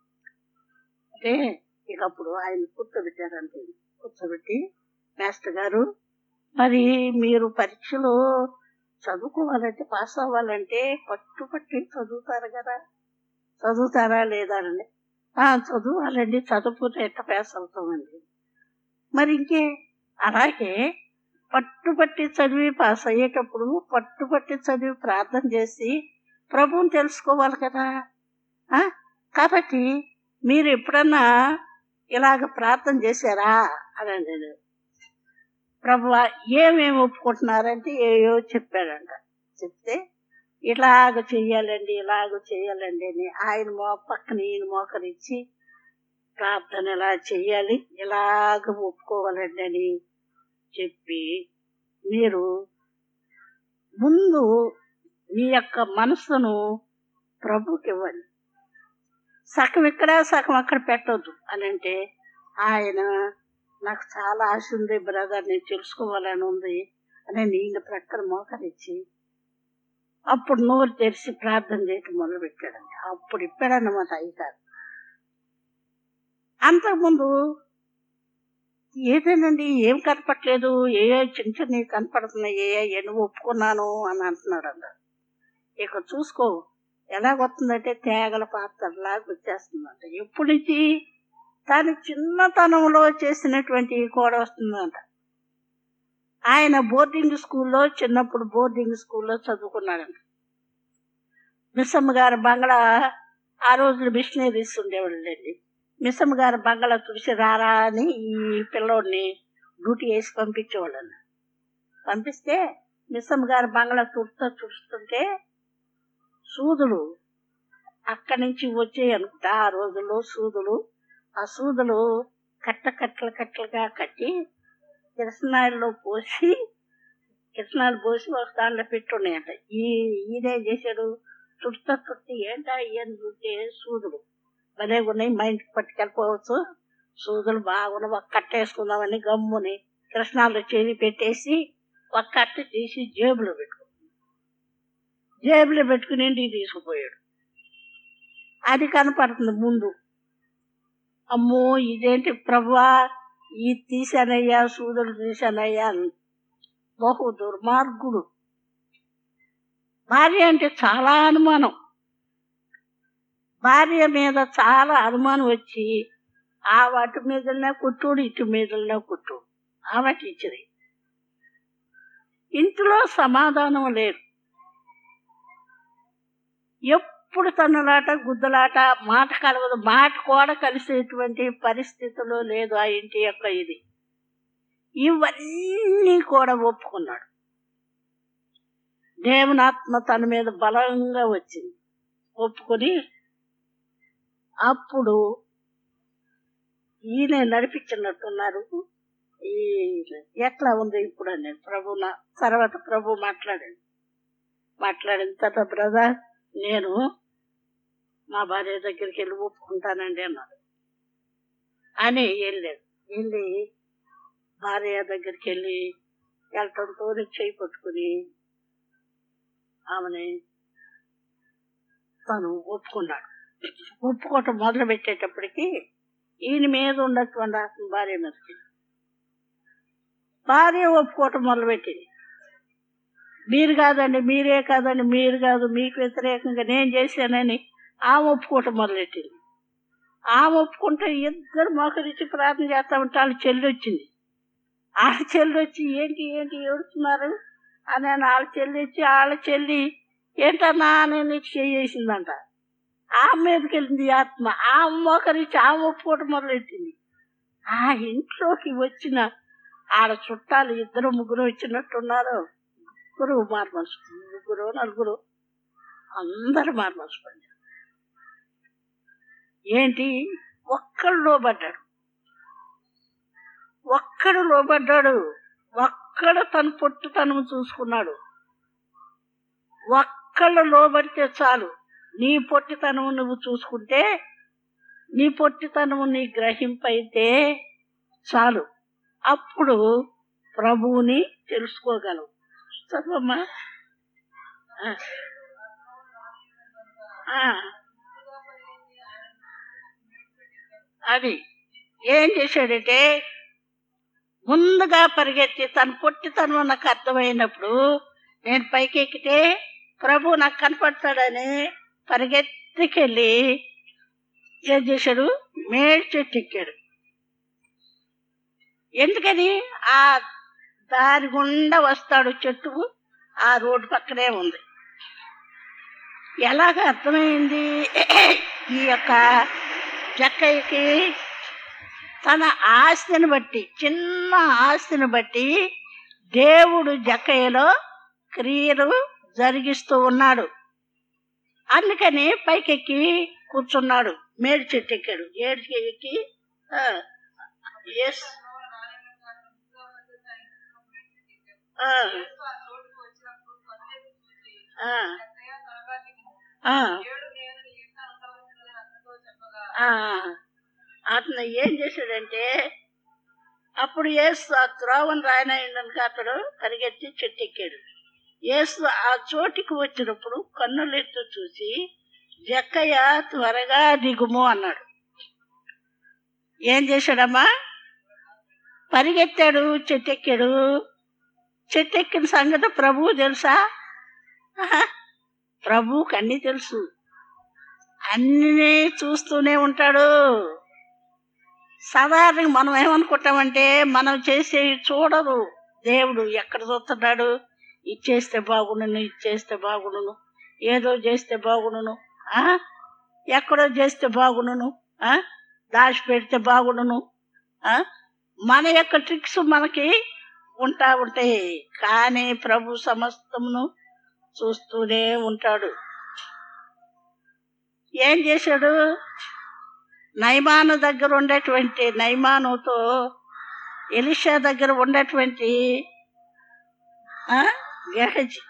అంటే ఇక అప్పుడు ఆయన కూర్చోబెట్టారంటే కూర్చోబెట్టి మాస్టర్ గారు మరి మీరు పరీక్షలో చదువుకోవాలంటే పాస్ అవ్వాలంటే పట్టు పట్టి చదువుతారు కదా చదువుతారా లేదా అండి "ఆ, చదవాలండి చదువుకుంటే ఎట్ట పాస్ అవుతామండి మరి ఇంకే అలాగే పట్టుపట్టి చదివి పాస్ అయ్యేటప్పుడు పట్టుపట్టి చదివి ప్రార్థన చేసి ప్రభువుని తెలుసుకోవాలి కదా ఆ? కాబట్టి మీరు ఎప్పుడన్నా ఇలాగ ప్రార్థన చేశారా అని అన్నాడు ప్రభు ఏమేమి ఒప్పుకుంటున్నారంటే ఏయో చెప్పాడంట చెప్తే ఇలాగ చెయ్యాలండి ఇలాగ చెయ్యాలండి అని ఆయన మో పక్కన ఈయన మోకరించి ప్రార్థన ఇలా చెయ్యాలి ఇలాగ ఒప్పుకోవాలండి అని చెప్పి మీరు ముందు మీ యొక్క మనసును ప్రభుకి ఇవ్వండి సగం ఇక్కడ సగం అక్కడ పెట్టొద్దు అని అంటే ఆయన నాకు చాలా ఆశ ఉంది బ్రదర్ నేను తెలుసుకోవాలని ఉంది అని నేను ప్రక్కన మోకరించి అప్పుడు నోరు తెరిచి ప్రార్థన చేయటం మొదలు పెట్టాడండి అప్పుడు ఇప్పాడన్నమాట అయ్యగారు అంతకుముందు ఏదేనండి ఏం కనపట్లేదు ఏ చిన్న చిన్నవి కనపడుతున్నాయి ఏ ఎన్ని ఒప్పుకున్నాను అని అంటున్నాడు అన్నారు ఇక చూసుకో ఎలాగొస్తుందంటే తేగల పాత్రలాగా వచ్చేస్తుందంట ఎప్పుడు నుంచి తను చిన్నతనంలో చేసినటువంటి కూడా వస్తుందంట ఆయన బోర్డింగ్ స్కూల్లో చిన్నప్పుడు బోర్డింగ్ స్కూల్లో చదువుకున్నాడంట మిస్సమ్మ గారి బంగ్లా ఆ రోజులు మిషనరీస్ ఉండేవాళ్ళండి మిస్సమ్మ గారి బంగ్లా తుడిసి రారా అని ఈ పిల్లోడిని డ్యూటీ వేసి పంపించేవాళ్ళని పంపిస్తే మిస్సమ్మ గారి బంగ్లా తుడుస్తూ తుడుస్తుంటే సూదులు అక్కడి నుంచి వచ్చాయి అనుకుంటా ఆ రోజుల్లో సూదులు ఆ సూదులు కట్ట కట్టలు కట్టలుగా కట్టి కిరసనాయిల్లో పోసి కిరసనాలు పోసి ఒక దాంట్లో పెట్టున్నాయంట ఈ ఈయనేం చేశాడు చుట్ట చుట్టి ఏంటా ఏం చూస్తే సూదులు భలే ఉన్నాయి మా ఇంటికి పట్టుకెళ్ళిపోవచ్చు సూదులు బాగున్నాయి ఒక కట్ట వేసుకుందామని గమ్ముని కృష్ణాలు చేరి పెట్టేసి ఒక కట్ట తీసి జేబులో పెట్టుకున్నాడు జేబులో పెట్టుకుని ఇంటికి తీసుకుపోయాడు అది కనపడుతుంది ముందు అమ్మో ఇదేంటి ప్రభువా ఈ తీసానయ్యా సూదులు తీసానయ్యా అని. బహు దుర్మార్గుడు భార్య అంటే చాలా అనుమానం భార్య మీద చాలా అనుమానం వచ్చి ఆ వాటి మీదనే కుట్టుడు ఇటు మీదనే కుట్టుడు ఆమెకి ఇచ్చింది ఇంట్లో సమాధానం లేదు ఎప్పుడు తన్నులాట గుద్దలాట మాట కలవదు మాట కూడా కలిసేటువంటి పరిస్థితిలో లేదు ఆ ఇంటి యొక్క ఇది ఇవన్నీ కూడా ఒప్పుకున్నాడు దేవునాత్మ తన మీద బలంగా వచ్చింది ఒప్పుకొని అప్పుడు ఈయన నడిపించినట్టున్నారు ఈ ఎట్లా ఉంది ఇప్పుడు అని ప్రభు నా తర్వాత ప్రభు మాట్లాడాడు మాట్లాడిన తర్వాత బ్రదర్ నేను మా భార్య దగ్గరికి వెళ్ళి ఒప్పుకుంటానండి అన్నాడు అని వెళ్ళాడు వెళ్ళి భార్య దగ్గరికి వెళ్ళి వెళ్ళటంతో చేయి పట్టుకుని ఆమెని తను ఒప్పుకున్నాడు ఒప్పుకోవటం మొదలు పెట్టేటప్పటికి ఈయన మీద ఉన్నటువంటి ఆత్మ భార్య మీదకి భార్య ఒప్పుకోవటం మొదలుపెట్టింది మీరు కాదండి మీరే కాదండి మీరు కాదు మీకు వ్యతిరేకంగా నేను చేశానని ఆమె ఒప్పుకోవటం మొదలెట్టింది ఆమె ఒప్పుకుంటే ఇద్దరు మోకరించి ప్రార్థన చేస్తా ఉంటే వాళ్ళ చెల్లి వచ్చింది ఆ చెల్లి వచ్చి ఏంటి ఏంటి ఏడుతున్నారు అని అని వాళ్ళ చెల్లి వచ్చి వాళ్ళ చెల్లి ఏంటన్నా నేను చేసిందంట ఆమె మీదకి వెళ్ళింది ఈ ఆత్మ ఆమె మోకరించి ఆమె ఒప్పుకోవటం మొదలెట్టింది ఆ ఇంట్లోకి వచ్చిన ఆడ చుట్టాలు ఇద్దరు ముగ్గురు వచ్చినట్టున్నారు ముగ్గురు మార్మల్స్ ముగ్గురు నలుగురు అందరు మార్మల్స్ పడ్డారు ఏంటి ఒక్కడు లోబడ్డాడు ఒక్కడు లోబడ్డాడు ఒక్కడు తన పొట్టుతనము చూసుకున్నాడు ఒక్కళ్ళు లోబడితే చాలు నీ పొట్టితనము నువ్వు చూసుకుంటే నీ పొట్టితనము నీ గ్రహింపైతే చాలు అప్పుడు ప్రభువుని తెలుసుకోగలవు చదవమ్మా ఆ. ఆ. అది ఏం చేశాడంటే ముందుగా పరిగెత్తి తన పొట్టితనం నాకు అర్థమైనప్పుడు నేను పైకి ఎక్కితే ప్రభు నాకు కనపడతాడని పరిగెత్తికెళ్ళి ఏం చేశాడు మేడి చెట్టు ఎక్కాడు ఎందుకని ఆ దారి గుండా వస్తాడు చెట్టు ఆ రోడ్డు పక్కనే ఉంది ఎలాగ అర్థమైంది ఈ యొక్క జక్కయ్యకి తన ఆస్తిని బట్టి చిన్న ఆస్తిని బట్టి దేవుడు జక్కయ్యలో క్రియలు జరిగిస్తూ ఉన్నాడు అందుకని పైకెక్కి కూర్చున్నాడు మేడి చెట్టు ఎక్కాడు ఏడు ఎక్కి ఆ, ఎస్ ఆ, ఆ, ఆ, ఆ. అతను ఏం చేశాడంటే అప్పుడు ఏసు ఆ త్రోవను రాయనైందనుక అతడు పరిగెత్తి చెట్టు ఎక్కాడు ఏసు ఆ చోటికి వచ్చినప్పుడు కన్నులెత్తు చూసి జక్కయ్య త్వరగా దిగుము అన్నాడు ఏం చేశాడమ్మా పరిగెత్తాడు చెట్టెక్కాడు చెట్టెక్కిన సంగతి ప్రభువు తెలుసా ఆహా, ప్రభువుకి అన్నీ తెలుసు అన్నీ చూస్తూనే ఉంటాడు సాధారణంగా మనం ఏమనుకుంటామంటే మనం చేసే చూడరు దేవుడు ఎక్కడ చూస్తున్నాడు ఇచ్చేస్తే బాగుండును ఇచ్చేస్తే బాగుండును ఏదో చేస్తే బాగుండును ఆ? ఎక్కడో చేస్తే బాగుండును ఆ? దాచి పెడితే బాగుండును ఆ? మన యొక్క ట్రిక్స్ మనకి ఉంటా ఉంటాయి కానీ ప్రభు సమస్తమును చూస్తూనే ఉంటాడు ఏం చేశాడు నైమాను దగ్గర ఉండేటువంటి నైమానుతో ఎలిషా దగ్గర ఉండేటువంటి ఆ? గెహజీ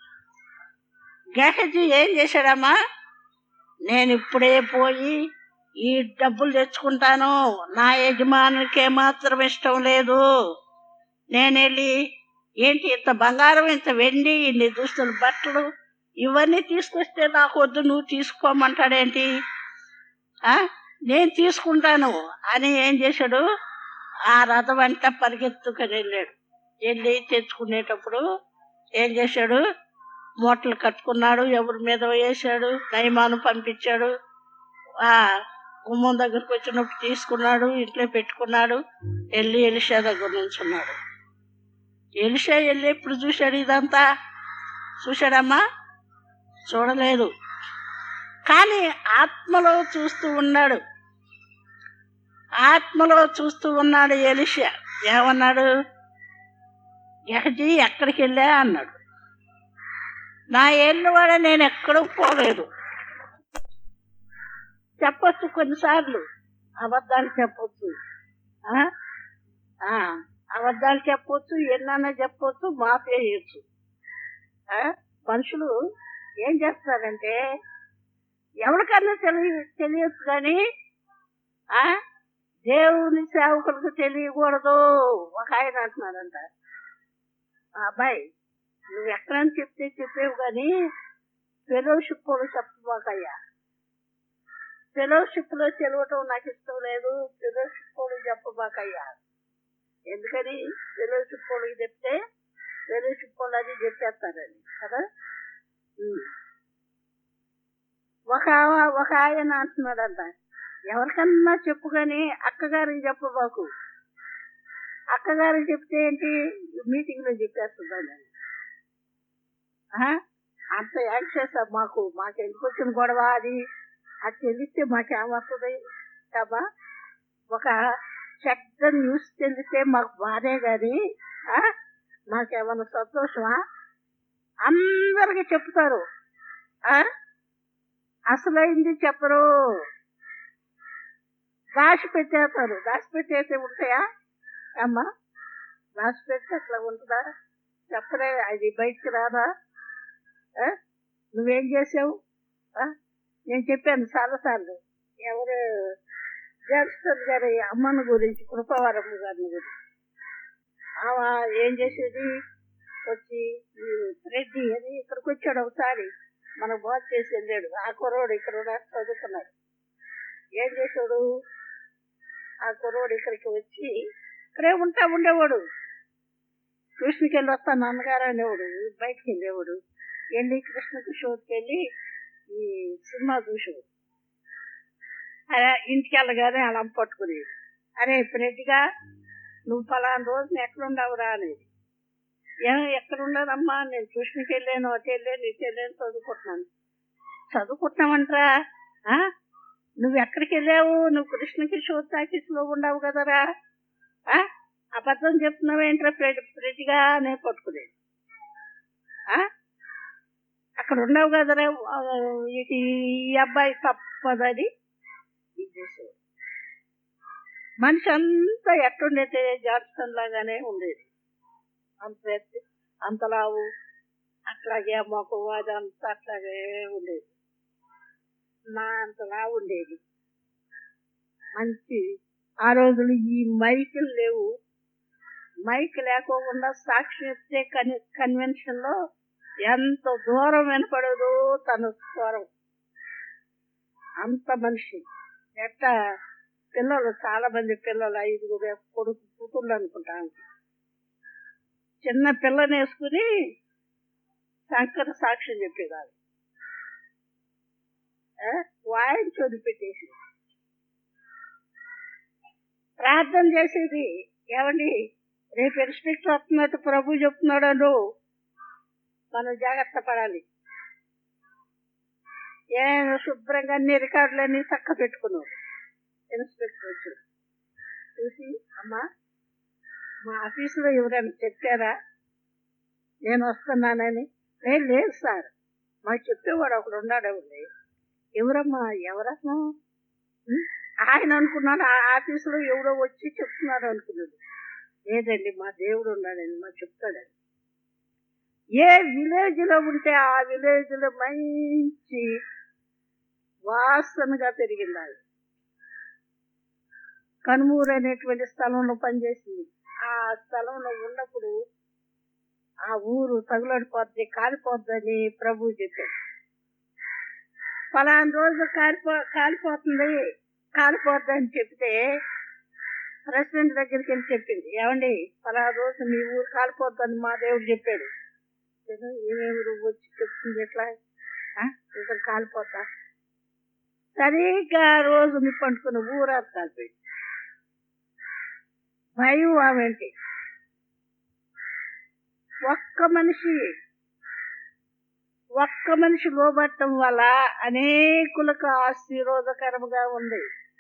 గెహజీ ఏం చేశాడమ్మా నేను ఇప్పుడే పోయి ఈ డబ్బులు తెచ్చుకుంటాను నా యజమానికి ఏమాత్రం ఇష్టం లేదు నేను వెళ్ళి ఏంటి ఇంత బంగారం ఇంత వెండి ఇన్ని దుస్తులు బట్టలు ఇవన్నీ తీసుకొస్తే నాకు వద్దు నువ్వు తీసుకోమంటాడేంటి ఆ? నేను తీసుకుంటాను అని ఏం చేశాడు ఆ రథం వెంట పరిగెత్తుకొని వెళ్ళాడు వెళ్ళి తెచ్చుకునేటప్పుడు ఏం చేశాడు మూటలు కట్టుకున్నాడు ఎవరి మీద వేసాడు నయమాను పంపించాడు ఆ గుమ్మం దగ్గరికి వచ్చినప్పుడు తీసుకున్నాడు ఇంట్లో పెట్టుకున్నాడు వెళ్ళి ఎలిషా దగ్గర నుంచున్నాడు ఎలిషా వెళ్ళి ఎప్పుడు చూశాడు ఇదంతా చూశాడమ్మా చూడలేదు కానీ ఆత్మలో చూస్తూ ఉన్నాడు ఆత్మలో చూస్తూ ఉన్నాడు ఎలిషా ఏమన్నాడు ఎహజీ ఎక్కడికి వెళ్ళా అన్నాడు నా ఏళ్ళు వాడ నేను ఎక్కడూ పోలేదు చెప్పొచ్చు కొన్నిసార్లు అబద్ధాలు చెప్పొచ్చు ఆ? ఆ, అబద్ధాలు చెప్పొచ్చు ఎన్నన్నా చెప్పొచ్చు మాఫీ చేయొచ్చు ఆ? మనుషులు ఏం చేస్తారంటే ఎవరికన్నా తెలియ తెలియచ్చు కానీ ఆ? దేవుని సేవకులకు తెలియకూడదు ఒక ఆయన అంటున్నాడంట ఆ అబ్బాయి నువ్వు ఎక్కడని చెప్తే చెప్పేవు కానీ ఫెలోషిప్ లో చెప్పబాకయ్యా ఫెలోషిప్ లో తెలియటం నాకు ఇష్టం లేదు ఫెలోషిప్ లో చెప్పబాకయ్యా ఎందుకని ఫెలోషిప్ వాళ్ళకి చెప్తే ఫెలోషిప్ వాళ్ళు అది చెప్పేస్తారని కదా ఉమ్. ఒక ఒక ఆయన అంటున్నాడంట ఎవరికన్నా చెప్పు కానీ అక్కగారికి చెప్పబాకు అక్కగారికి చెప్తే ఏంటి మీటింగ్ లో చెప్పేస్తుందని ఆ? అంత యాక్సెస్ మాకు మాకు ఎందుకు వచ్చిన గొడవ అది అది తెలిస్తే మాకేమవుతుంది కాబా ఒక చెడ్డ న్యూస్ తెలిస్తే మాకు బాధే కానీ ఆ? మాకేమన్నా సంతోషమా అందరికి చెప్తారు ఆ? అసలైంది చెప్పరు దాచి పెట్టేస్తారు దాచి పెట్టేసి ఉంటాయా అమ్మా దాచి పెడితే అట్లా ఉంటుందా చెప్పలే అది బయటికి రాదా ఆ? నువ్వేం చేసావు ఆ? నేను చెప్పాను చాలాసార్లు ఎవరు జాన్స్టన్ గారి అమ్మను గురించి కృపవరమ్మ గారిని గురించి ఆమె ఏం చేసేది వచ్చి ఈ రెడ్డి అని ఇక్కడికి వచ్చాడు ఒకసారి మన బాధ చేసి వెళ్ళాడు ఆ కుర్రోడు ఇక్కడ ఉన్నాడు, చదువుకున్నాడు ఏం చేశాడు ఆ కుర్రోడు ఇక్కడికి వచ్చి ఇక్కడే ఉంటా ఉండేవాడు ట్యూషన్కి వెళ్ళి వస్తా నాన్నగారు అనేవాడు బయటికి వెళ్ళేవాడు వెళ్ళి కృష్ణ కిషోర్కి వెళ్ళి ఈ సినిమా చూసేవాడు అరే ఇంటికి వెళ్ళగానే అలా పట్టుకునేది అరే ప్రెడ్డిగా నువ్వు ఫలానా రోజున ఎక్కడున్నావురా అనేది ఏం ఎక్కడున్నారమ్మా నేను ట్యూషన్కి వెళ్ళాను అటు వెళ్ళాను ఇటు వెళ్ళాను చదువుకుంటున్నాను చదువుకుంటున్నామంటరా ఆ? నువ్వు ఎక్కడికి వెళ్ళావు నువ్వు కృష్ణ కిషోర్ టాకీస్లో ఉండవు కదరా ఆ? అబద్ధం చెప్తున్నావేంట్రా ప్రెడ్ ప్రెడ్డిగా అనే పట్టుకునేది ఆ? అక్కడ ఉండవు కదరా ఆ, ఇది ఈ అబ్బాయి తప్పదని ఇది చేసేవాడు మనిషి అంతా ఎట్టుండేది జాన్సన్ లాగానే ఉండేది అంత ఎత్తు, అంత లావు అట్లాగే మొఖం అదంతా అట్లాగే ఉండేది నా అంత లావు ఉండేది మంచి ఆ రోజులు ఈ మైకులు లేవు మైక్ లేకోకుండా సాక్షి చెప్తే కన్ కన్వెన్షన్ లో ఎంత దూరం వినపడదు తన స్వరం అంత మనిషి ఎట్ట పిల్లలు చాలా మంది పిల్లలు ఐదుగురు కొడుకు కూతుళ్ళు అనుకుంటాను చిన్న పిల్లని వేసుకుని శంకర సాక్ష్యం చెప్పేదాన్ని ఆ, వాయించి వదిలిపెట్టేసి ప్రార్థన చేసేది ఏమండి రేపు ఇన్స్పెక్టర్ వస్తున్నట్టు ప్రభు చెప్తున్నాడు అను మనం జాగ్రత్త పడాలి ఏ శుభ్రంగా అన్ని రికార్డులన్నీ చక్క పెట్టుకున్నావు ఇన్స్పెక్టర్ వచ్చి చూసి అమ్మా మా ఆఫీసులో ఎవరైనా చెప్పారా నేను వస్తున్నానని లేదు లేదు సార్ మాకు చెప్పేవాడు ఒకడు ఉన్నాడు ఎవరి ఎవరమ్మా ఎవరమ్మా ఉం? ఆయన అనుకున్నాడు ఆ ఆఫీసులో ఎవడో వచ్చి చెప్తున్నాడు అనుకున్నాడు లేదండి మా దేవుడు ఉన్నాడండి మా చెప్తాడండి ఏ విలేజ్ లో ఉంటే ఆ విలేజ్ లో మంచి వాసనగా పెరిగింది అది కనుమూరు అనేటువంటి స్థలంలో పనిచేసింది ఆ స్థలంలో ఉన్నప్పుడు ఆ ఊరు తగులడిపోద్ది కాలిపోద్దని ప్రభు చెప్పాడు ఫలానా రోజు కాలిపో కాలిపోతుంది కాలిపోద్ది అని చెప్తే ప్రెసిడెంట్ దగ్గరికి వెళ్ళి చెప్పింది ఏమండి ఫలానా రోజు మీ ఊరు కాలిపోద్దని మా దేవుడు చెప్పాడు ఏదో ఏమేమి వచ్చి చెప్తుంది ఎట్లా ఆ? ఇద్దరు కాలిపోతా సరిగ్గా ఆ రోజు నిప్పు అంటుకుని ఊరా కాలిపోయింది భయం ఆమెంటి ఒక్క మనిషి ఒక్క మనిషి లోబట్టం వల్ల అనేకులకు ఆశీర్వాదకరముగా ఉంది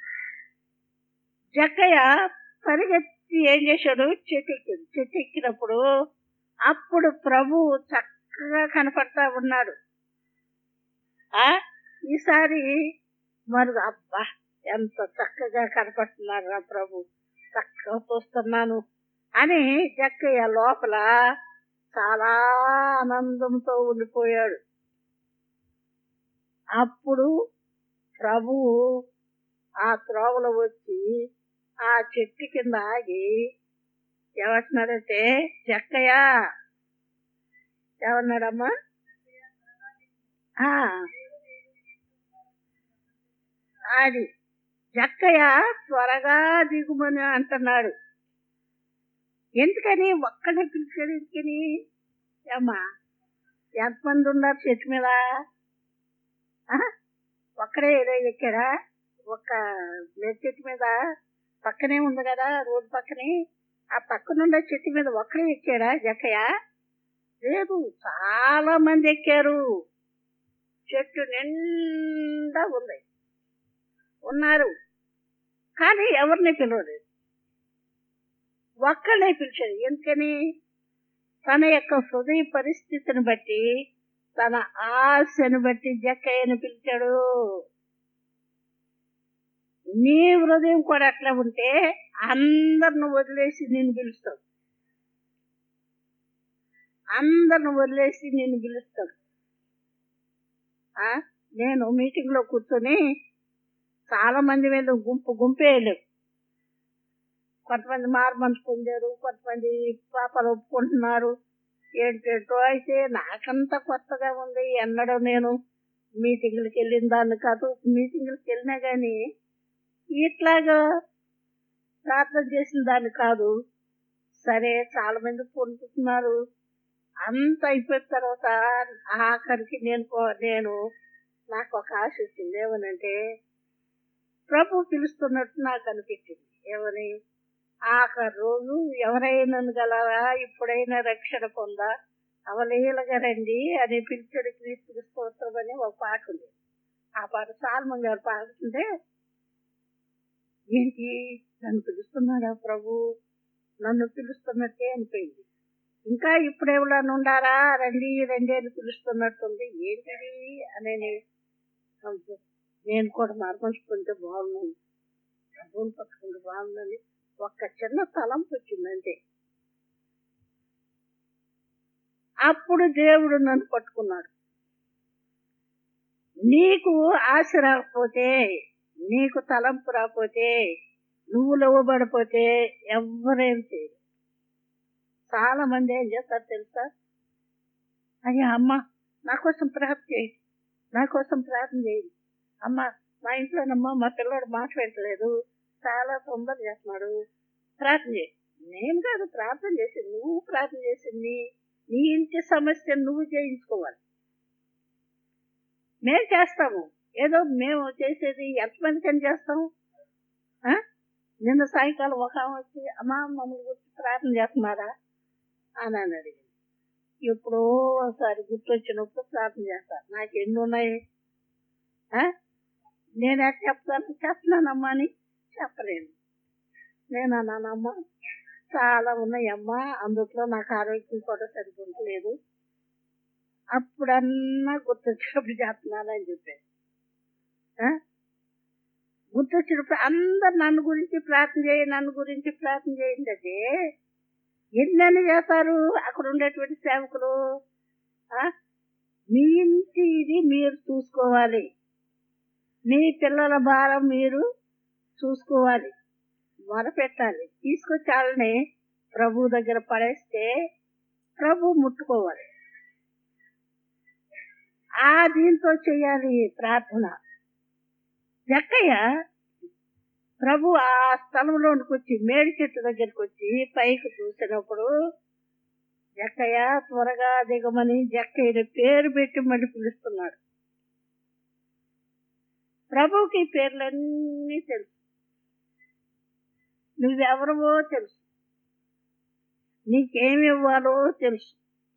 జక్కయ్య పరిగెత్తి ఏం చేశాడు చెట్టు ఎక్కాడు చెట్టు ఎక్కినప్పుడు అప్పుడు ప్రభు చక్కగా కనపడతా ఉన్నాడు ఆ ఈసారి మరి అబ్బా ఎంత చక్కగా కనపడుతున్నారు రా ప్రభు చక్కగా చూస్తున్నాను అని జక్కయ్య లోపల చాలా ఆనందంతో ఉండిపోయాడు అప్పుడు ప్రభువు ఆ త్రోవలో వచ్చి ఆ చెట్టు కింద ఆగి ఏమంటున్నాడంటే చెక్కయ్య ఏమన్నాడమ్మా ఆ, అది జక్కయ్య త్వరగా దిగుమని అంటున్నాడు ఎందుకని ఒక్కడే పిలిచాడు ఎందుకని అమ్మా ఎంతమంది ఉన్నారు చెట్టు మీద ఆ? ఒక్కడే ఏదో ఎక్కాడా ఒక బ్లడ్ చెట్టు మీద పక్కనే ఉంది కదా రోడ్డు పక్కనే ఆ పక్కనుండే చెట్టు మీద ఒక్కడే ఎక్కాడా జక్కయ్య లేదు చాలా మంది ఎక్కారు చెట్టు నిండా ఉంది ఉన్నారు కానీ ఎవరిని పిలవలేదు ఒక్కళ్ళే పిలిచాడు ఎందుకని తన యొక్క హృదయ పరిస్థితిని బట్టి తన ఆశను బట్టి జక్కయ్యను పిలిచాడు నీ హృదయం కూడా అట్లా ఉంటే అందరిని వదిలేసి నేను పిలుస్తాడు అందరిని వదిలేసి నేను పిలుస్తాడు ఆ? నేను మీటింగ్ లో కూర్చొని చాలా మంది మీద గుంపు గుంపే వెళ్ళారు కొంతమంది మారు మనసు పొందారు కొంతమంది పాపలు ఒప్పుకుంటున్నారు ఏంటేంటో అయితే నాకంత కొత్తగా ఉంది ఎన్నడూ నేను మీటింగ్లకు వెళ్ళిన దాన్ని కాదు మీటింగ్లకు వెళ్ళినా గాని ఇట్లాగా ప్రార్థన చేసిన దాన్ని కాదు సరే చాలా మంది పొందుతున్నారు అంత అయిపోయిన తర్వాత ఆఖరికి నేను కో- నేను నాకు ఒక ఆశ వచ్చింది ఏమనంటే ప్రభు పిలుస్తున్నట్టు నాకు అనిపించింది ఏమని ఆఖరి రోజు ఎవరైనా గలరా ఇప్పుడైనా రక్షణ పొందా అవలీలగా రండి అని పిలిచడు క్రీస్తు స్తోత్రం అని ఒక పాట ఉంది ఆ పాట సాల్మన్ గారు పాడుతుంటే ఏంటి నన్ను పిలుస్తున్నాడా ప్రభు నన్ను పిలుస్తున్నట్టే అనిపోయింది ఇంకా ఇప్పుడు ఎవరైనా ఉండారా రండి రండి అని పిలుస్తున్నట్టుంది ఏంటిది అని అనుకో- నేను కూడా మార్మర్చుకుంటే బాగున్నాను ప్రభువుని పట్టుకుంటే బాగుందని ఒక్క చిన్న తలంపు వచ్చింది అంతే అప్పుడు దేవుడు నన్ను పట్టుకున్నాడు నీకు ఆశ రాకపోతే నీకు తలంపు రాకపోతే నువ్వు లోబడిపోతే ఎవ్వరేం చేయరు చాలా మంది ఏం చేస్తారు తెలుసా అయ్యా అమ్మ నా కోసం ప్రార్థన చేయండి నా కోసం ప్రార్థన చేయండి అమ్మ మా ఇంట్లోనమ్మా మా పిల్లడు మాట పెట్టలేదు చాలా తొందర చేస్తున్నాడు ప్రార్థన చేయి నేను కాదు ప్రార్థన చేసింది నువ్వు ప్రార్థన చేసింది నీ ఇంటి సమస్య నువ్వు చేయించుకోవాలి మేము చేస్తాము ఏదో మేము చేసేది ఎంతమందికి అని చేస్తాము ఆ? నిన్న సాయంకాలం ఒక ఆమె వచ్చి అమ్మా మమ్మల్ని గురించి ప్రార్థన చేస్తున్నారా అని అని అడిగింది ఎప్పుడో ఒకసారి గుర్తొచ్చినప్పుడు ప్రార్థన చేస్తాను నాకు ఎన్ని ఉన్నాయి ఆ? నేను ఎట్లా చెప్తాను చెప్తున్నానమ్మా అని చెప్పలేను నేను అన్నానమ్మా చాలా ఉన్నాయమ్మా అందుట్లో నాకు ఆరోగ్యం కూడా సరిపోవట్లేదు అప్పుడన్నా గుర్తొచ్చినప్పుడు చేస్తున్నానని చెప్పాను ఆ? గుర్తొచ్చినప్పుడు అందరు నన్ను గురించి ప్రార్థన చేయండి నన్ను గురించి ప్రార్థన చేయండి అంటే ఎన్నని చేస్తారు అక్కడ ఉండేటువంటి సేవకులు ఆ? మీ ఇంటి ఇది మీరు చూసుకోవాలి మీ పిల్లల భారం మీరు చూసుకోవాలి మొరపెట్టాలి తీసుకొచ్చి వాళ్ళని ప్రభు దగ్గర పడేస్తే ప్రభు ముట్టుకోవాలి ఆ దీంతో చేయాలి ప్రార్థన జక్కయ్య ప్రభు ఆ స్థలంలోనికి వచ్చి మేడి చెట్టు దగ్గరికి వచ్చి పైకి చూసినప్పుడు జక్కయ్య త్వరగా దిగమని జక్కయ్య పేరు పెట్టి మళ్ళీ పిలుస్తున్నాడు ప్రభుకి పేర్లన్నీ తెలుసు నువ్వెవరవో తెలుసు నీకేమి ఇవ్వాలో తెలుసు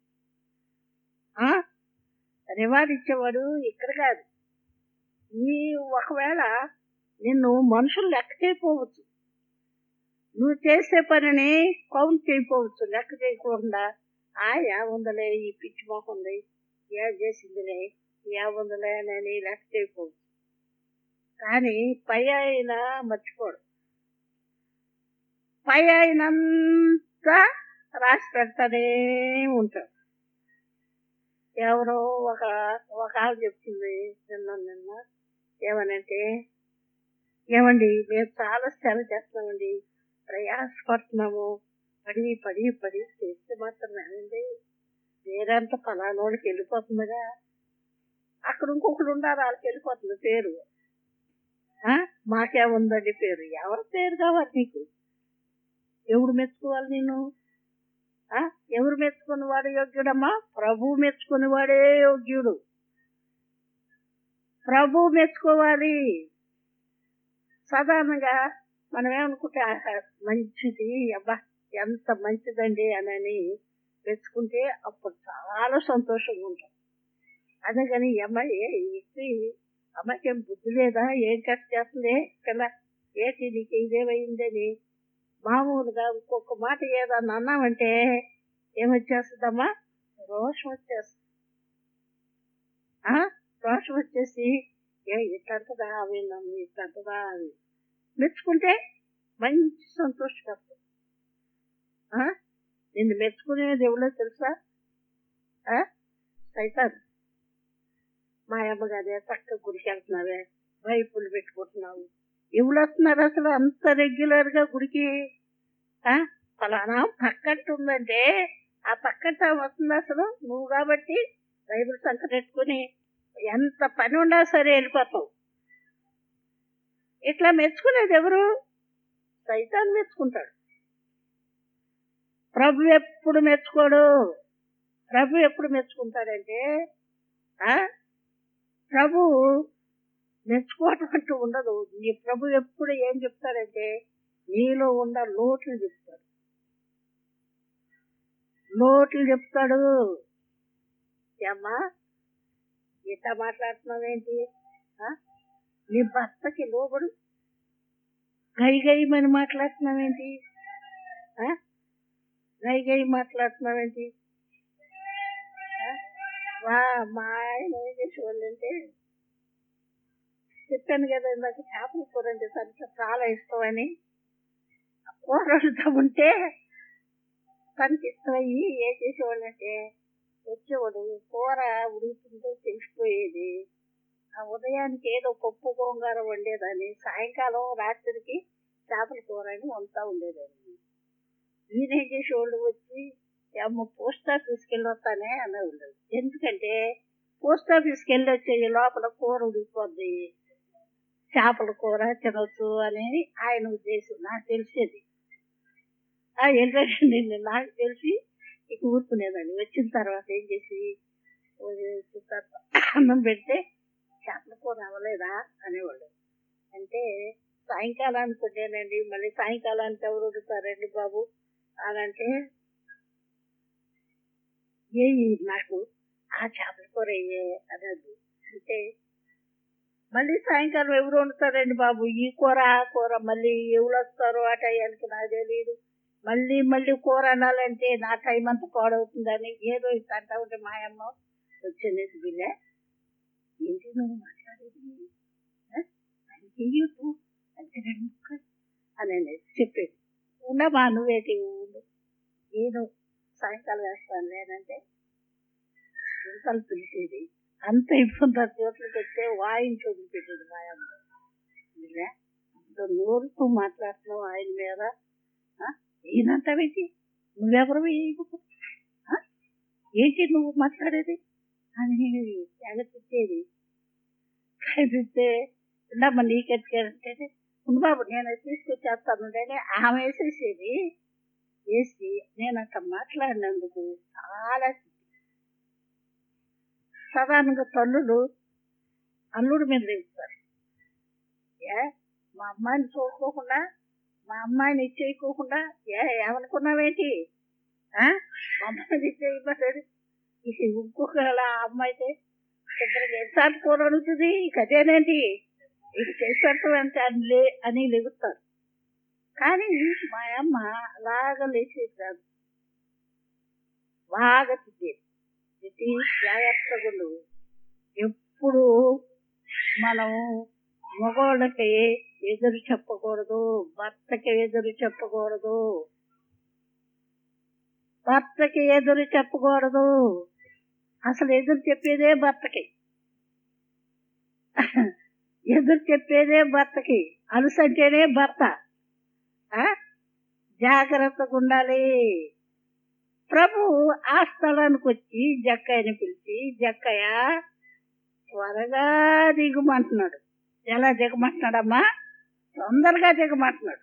ఆ? రివార్డ్ ఇచ్చేవాడు ఇక్కడ కాదు నీ ఒకవేళ నిన్ను మనుషులు లెక్క చేయకపోవచ్చు నువ్వు చేసే పనిని కౌంట్ చేయకపోవచ్చు లెక్క చేయకుండా ఆ యావందలే ఈ పిచ్చి మొహంది ఏ చేసిందిలే యావందలే అని లెక్క చేయకపోవచ్చు కానీ పై ఆయన మర్చిపోడు పై ఆయనంతా రాసి పెడతానే ఉంటాడు ఎవరో ఒక ఒక ఆవిడ చెప్తుంది నిన్న నిన్న ఏమనంటే ఏమండి మేము చాలా శ్రమ చేస్తున్నామండి ప్రయాసపడుతున్నాము పడి పడి పడి చేస్తే మాత్రం ఏమండి వేరంత ఫలానోడికి వెళ్ళిపోతుందిగా అక్కడ ఇంకొకడు ఉన్నారు వాళ్ళకి వెళ్ళిపోతుంది పేరు ఆ? మాకేముందండి పేరు ఎవరి పేరు కావాలి నీకు ఎవడు మెచ్చుకోవాలి నేను ఆ? ఎవరు మెచ్చుకుని వాడు యోగ్యుడమ్మా ప్రభు మెచ్చుకుని వాడే యోగ్యుడు ప్రభు మెచ్చుకోవాలి సాధారణంగా మనం ఏమనుకుంటే ఆహా, మంచిది అబ్బా ఎంత మంచిదండి అని మెచ్చుకుంటే అప్పుడు చాలా సంతోషంగా ఉంటాం అదే కానీ ఈ అమ్మాయి ఇచ్చి అమ్మాయికి ఏం బుద్ధి లేదా ఏం కష్ట చేస్తుంది పిల్ల ఏంటి నీకు ఇదేమైందని మామూలుగా ఇంకొక మాట ఏదన్నా అన్నామంటే ఏమొచ్చేస్తుందమ్మా రోషం వచ్చేస్తుంది ఆ? రోషం వచ్చేసి ఏ ఇట్లంటదా అవి నన్ను ఇట్లంటదా అని మెచ్చుకుంటే మంచి సంతోషపడుతుంది ఆ? నిన్ను మెచ్చుకునేది ఎవరో తెలుసా ఆ? సైతాన్ మా అమ్మగారే చక్కగా గుడికి వెళ్తున్నావే బైపులు పెట్టుకుంటున్నావు ఎవరు వస్తున్నారు అసలు అంత రెగ్యులర్ గా గుడికి ఆ? ఫలానా పక్కట్టు ఉందంటే ఆ పక్కట వస్తుంది అసలు నువ్వు కాబట్టి బైబిల్ సంక పెట్టుకుని ఎంత పని ఉన్నా సరే వెళ్ళిపోతావు ఇట్లా మెచ్చుకునేది ఎవరు సైతాన్ మెచ్చుకుంటాడు ప్రభు ఎప్పుడు మెచ్చుకోడు ప్రభు ఎప్పుడు మెచ్చుకుంటాడంటే ఆ ప్రభు మెచ్చుకోవటం అంటూ ఉండదు నీ ప్రభు ఎప్పుడు ఏం చెప్తాడంటే నీలో ఉన్న లోట్లు చెప్తాడు లోట్లు చెప్తాడు అమ్మా ఇట్లా మాట్లాడుతున్నావేంటి ఆ? నీ భర్తకి లోబడు గై గైమని మాట్లాడుతున్నావేంటి ఆ? గై గై మాట్లాడుతున్నావేంటి ఆ? వా మా ఆయన ఏం చేసేవాళ్ళంటే చెప్పాను కదా ఇందాక చేపల కూర అంటే తనకి చాలా ఇష్టం అని కూర వండుతూ ఉంటే తనకి ఇష్టమయ్యి ఏం చేసేవాళ్ళంటే వచ్చేవాడు కూర ఉడుకుతుంటే తెలిసిపోయేది ఆ ఉదయానికి ఏదో పప్పు గోంగూర వండేదాన్ని సాయంకాలం రాత్రికి చేపల కూర అని వండుతూ ఉండేదాన్ని ఈయన ఏం చేసేవాళ్ళు వచ్చి అమ్మ పోస్ట్ ఆఫీస్కి వెళ్ళి వస్తానే అనేవాళ్ళు ఎందుకంటే పోస్ట్ ఆఫీస్కి వెళ్ళి వచ్చే లోపల కూర ఉడికిపోద్ది చేపల కూర తినొచ్చు అని ఆయన ఉద్దేశం నాకు తెలిసేది ఆ ఏంటంటే నేను నాకు తెలిసి ఇక ఊరుకునేదాన్ని వచ్చిన తర్వాత ఏం చేసి వచ్చిన తర్వాత అన్నం పెడితే చేపల కూర అవ్వలేదా అనేవాళ్ళు అంటే సాయంకాలానికి ఉండేనండి మళ్ళీ సాయంకాలానికి ఎవరు వండుతారండి బాబు అని అంటే ఏ నాకు ఆ చేపల కూర అయ్యే అనేది అంటే మళ్ళీ సాయంకాలం ఎవరు వండుతారండి బాబు ఈ కూర ఆ కూర మళ్ళీ ఎవరు వస్తారో ఆ టయానికి నాకు తెలియదు మళ్ళీ మళ్ళీ కూర అనాలంటే నా టైం అంతా పాడవుతుందని ఏదో ఇట్లా అంటా ఉంటే మా అమ్మ వచ్చింది బిల్లే ఏంటి నువ్వు మాట్లాడేది ఆ? అది చెయ్యొద్దు అంటే రెండు ముక్కలు అని అనేది చెప్పేది ఉండమా నువ్వేటి ఉండు నేను సాయంకాలం వేస్తాను లేదంటే చుట్టాలు పిలిచేది అంత అయిపోయిన చేతులకు వస్తే వాయించి వదిలిపెట్టేది మా అమ్మ ఇలా అంత నోరుతూ మాట్లాడుతున్నావు ఆయన మీద ఆ? ఈయనంటావేంటి నువ్వెవరు ఏంటి నువ్వు మాట్లాడేది అని తెగతిచ్చేది కనిపిస్తే ఉండమ్మ నీకెత్తుకెళ్తే ఉండు బాబు నేను తీసుకొచ్చేస్తాను అంటే ఆమె వేసేసేది వేసి నేను అట్లా మాట్లాడినందుకు చాలా సాధారణంగా తల్లులు అల్లుడి మీద లేపుతారు ఏ మా అమ్మాయిని చూసుకోకుండా మా అమ్మాయిని ఇచ్చేయకోకుండా ఏ ఏమనుకున్నావేంటి ఆ? మా అమ్మాయిని ఇచ్చేయబడ్డాడు ఇది ఇంకొక అమ్మాయితే ఇద్దరికి ఎన్నిసార్లు కూర అడుగుతుంది ఇక అదేనేంటి ఇది చేసేటం అంటే అని లే అని లెగుతారు కానీ మా అమ్మ అలాగ లేచేది కాదు బాగా తిట్టేది తిట్టి జాగ్రత్తగా ఉండు. ఎప్పుడు మనం మగవాళ్ళకి ఎదురు చెప్పకూడదు భర్తకి ఎదురు చెప్పకూడదు భర్తకి ఎదురు చెప్పకూడదు అసలు ఎదురు చెప్పేదే భర్తకి ఎదురు చెప్పేదే భర్తకి అలుసంటేనే భర్త ఆ? జాగ్రత్తగా ఉండాలి ప్రభు ఆ స్థలానికి వచ్చి జక్కయ్యని పిలిచి జక్కయ్య త్వరగా దిగుమంటున్నాడు ఎలా దిగమంటున్నాడమ్మా తొందరగా దిగమంటున్నాడు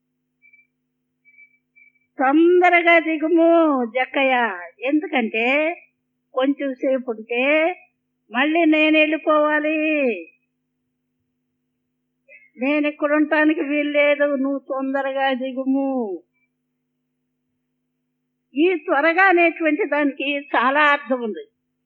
తొందరగా దిగుము జక్కయ్య ఎందుకంటే కొంచెం సేపు ఉంటే మళ్ళీ నేను వెళ్ళిపోవాలి నేను ఇక్కడ ఉండటానికి వీల్లేదు నువ్వు తొందరగా దిగుము ఈ త్వరగా అనేటువంటి దానికి చాలా అర్థం ఉంది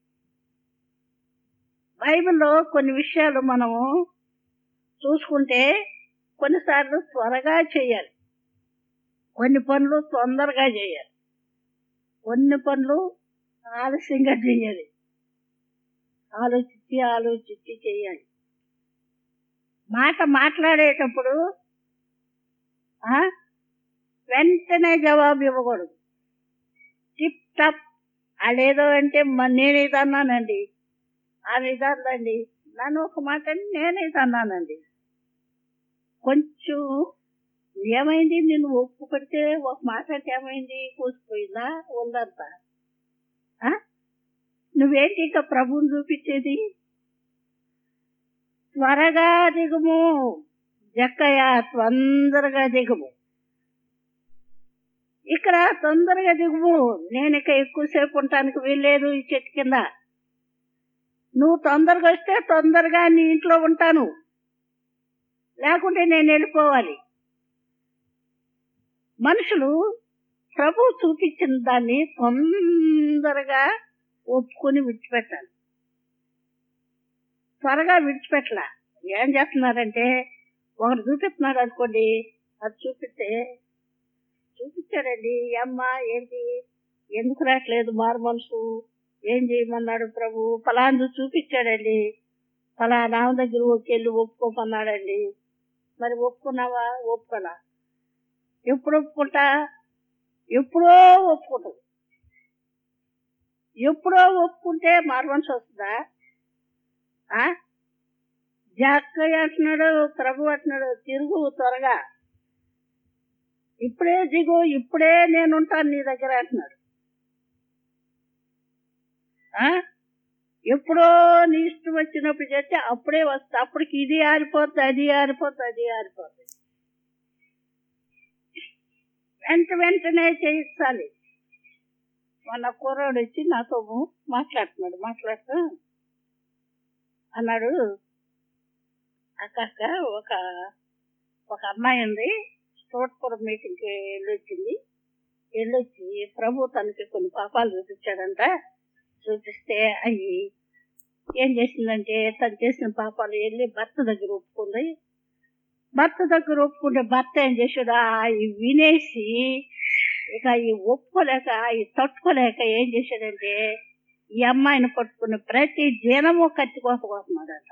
బైబిల్లో కొన్ని విషయాలు మనము చూసుకుంటే కొన్నిసార్లు త్వరగా చేయాలి కొన్ని పనులు తొందరగా చేయాలి కొన్ని పనులు ఆలస్యంగా చేయాలి ఆలోచించి ఆలోచించి చేయాలి మాట మాట్లాడేటప్పుడు ఆ, వెంటనే జవాబు ఇవ్వకూడదు టిప్ టప్ అదేదో అంటే మ- నేను ఇది అన్నానండి అది ఇది అందండి నన్ను ఒక మాట అని నేను ఇది అన్నానండి కొంచెం ఏమైంది నేను ఒప్పు పెడితే ఒక మాట అంటే ఏమైంది కూసిపోయిందా ఉందంతా ఆ? నువ్వేంటి ఇంకా ప్రభువుని చూపించేది త్వరగా దిగుము జక్కయ్య తొందరగా దిగుము ఇక్కడ తొందరగా దిగుము నేను ఇక ఎక్కువసేపు ఉండటానికి వీల్లేదు ఈ చెట్టు కింద నువ్వు తొందరగా వస్తే తొందరగా నీ ఇంట్లో ఉంటాను లేకుంటే నేను వెళ్ళిపోవాలి మనుషులు ప్రభు చూపించిన దాన్ని తొందరగా ఒప్పుకొని విడిచిపెట్టాలి త్వరగా విడిచిపెట్టలా ఏం చేస్తున్నారంటే ఒకరు చూపిస్తున్నాడు అనుకోండి అది చూపిస్తే చూపించాడండి ఈ అమ్మ ఏంటి ఎందుకు రావట్లేదు మారు మనసు ఏం చేయమన్నాడు ప్రభు ఫలాందు చూపించాడండి ఫలానా ఆమె దగ్గర వెళ్ళి ఒప్పుకోమన్నాడండి మరి ఒప్పుకున్నావా ఒప్పుకోలా ఎప్పుడు ఒప్పుకుంటా ఎప్పుడో ఒప్పుకుంటుంది ఎప్పుడో ఒప్పుకుంటే మారు మనసు వస్తుందా ఆ? జాక్కయ్య అంటున్నాడు ప్రభు అంటున్నాడు తిరుగు త్వరగా ఇప్పుడే దిగు ఇప్పుడే నేను ఉంటాను నీ దగ్గర అంటున్నాడు ఆ? ఎప్పుడో నీ ఇష్టం వచ్చినప్పుడు చేస్తే అప్పుడే వస్తా అప్పటికి ఇది ఆరిపోద్ది అది ఆరిపోద్ది అది ఆరిపోద్ది వెంట వెంటనే చేయించాలి మొన్న కుర్రాడు వచ్చి నాతో మాట్లాడుతున్నాడు మాట్లాడుతూ అన్నాడు అక్క అక్క ఒక ఒక అమ్మాయి ఉంది తోటపురం మీటింగ్కి వెళ్ళొచ్చింది వెళ్ళొచ్చి ప్రభు తనకి కొన్ని పాపాలు చూపించాడంట చూపిస్తే అవి ఏం చేసిందంటే తను చేసిన పాపాలు వెళ్ళి భర్త దగ్గర ఒప్పుకుంది భర్త దగ్గర ఒప్పుకుంటే భర్త ఏం చేసాడు అవి వినేసి ఇక ఈ ఒప్పుకోలేక ఈ తట్టుకోలేక ఏం చేశాడంటే ఈ అమ్మాయిని పట్టుకుని ప్రతి దినము కత్తి కోసపోతున్నాడంట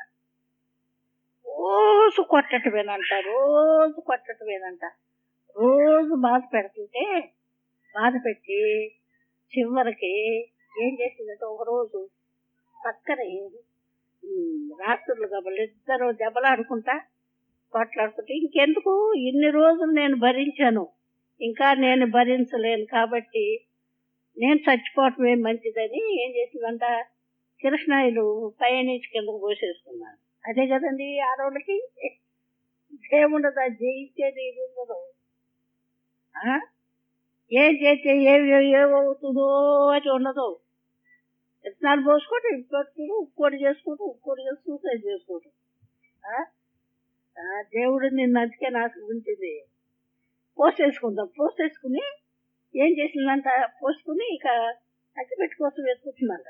రోజు కొట్టటమేనంట రోజు కొట్టటమేనంట రోజు బాధ పెడుతుంటే బాధ పెట్టి చివరికి ఏం చేసిందంటే ఒక రోజు పక్కనే ఉమ్, రాత్రులు కాబట్టి ఇద్దరు దెబ్బలాడుకుంటా కొట్లాడుకుంటే ఇంకెందుకు ఇన్ని రోజులు నేను భరించాను ఇంకా నేను భరించలేను కాబట్టి నేను చచ్చిపోవటమే మంచిదని ఏం చేసిందంట కృష్ణాయిలు పైనుంచి కిందకు పోసేసుకున్నాను అదే కదండి ఆడవాళ్ళకి ఏముండదు జయించేది ఇది ఉండదు ఆ? ఏం చేస్తే ఏమి ఏమవుతుందో అది ఉండదు విత్తనాలు పోసుకుంటూ ఇంకొకటి ఉక్కోటి చేసుకుంటూ ఉక్కోటి చేసి సూసైడ్ చేసుకుంటూ ఆ? ఆ, దేవుడు నిన్ను అందుకే నాకు ఉంటుంది పోసేసుకుందాం పోసేసుకుని ఏం చేసిందంట పోసుకుని ఇక అగ్గిపెట్టి కోసం వెతుకుతుందంట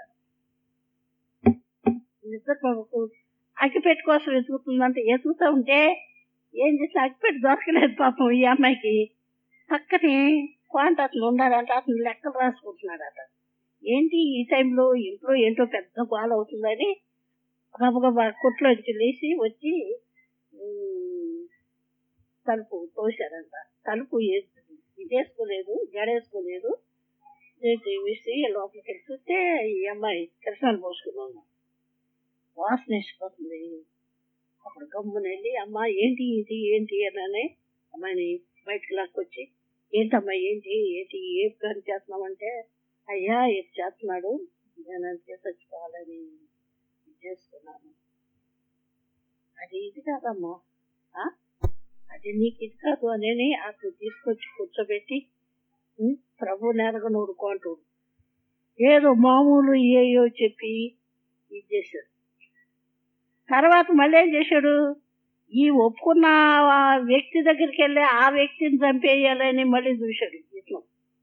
నిద్ర బాబుకు అగ్గిపెట్టి కోసం వెతుకుతుందంట వెతుకుతా ఉంటే ఏం చేసి అగ్గిపెట్టి దొరకలేదు పాపం ఈ అమ్మాయికి పక్కనే క్వాంట్ అతను ఉన్నాడంట అతను లెక్కలు రాసుకుంటున్నాడట ఏంటి ఈ టైంలో ఇంట్లో ఏంటో పెద్ద గోల అవుతుందని గబగబా కొట్లోంచి లేచి వచ్చి ఉమ్, తలుపు తోశారంట తలుపు ఏ- ఇదేసుకోలేదు జడేసుకోలేదు చేతి వేసి లోపలికి వెళ్ళి చూస్తే ఈ అమ్మాయి కృష్ణాలు పోసుకున్నాను వాసన వేసిపోతుంది అప్పుడు గమ్మున వెళ్ళి అమ్మ ఏంటి ఇది ఏంటి అని అమ్మాయిని బయటకు లాక్కొచ్చి ఏంటమ్మా ఏంటి ఏంటి ఏ పని చేస్తున్నామంటే అయ్యా ఇది చేస్తున్నాడు నేను అంతే చచ్చిపోవాలని ఇది చేసుకున్నాను అది ఇది కాదమ్మా ఆ? అది నీకు ఇది కాదు అని అతను తీసుకొచ్చి కూర్చోబెట్టి ఉం, ప్రభు నెరగను ఊరుకోంటాడు ఏదో మామూలు ఏయో చెప్పి ఇది చేశాడు తర్వాత మళ్ళీ ఏం చేశాడు ఈ ఒప్పుకున్న ఆ వ్యక్తి దగ్గరికి వెళ్ళి ఆ వ్యక్తిని చంపేయాలని మళ్ళీ చూశాడు ఇట్లా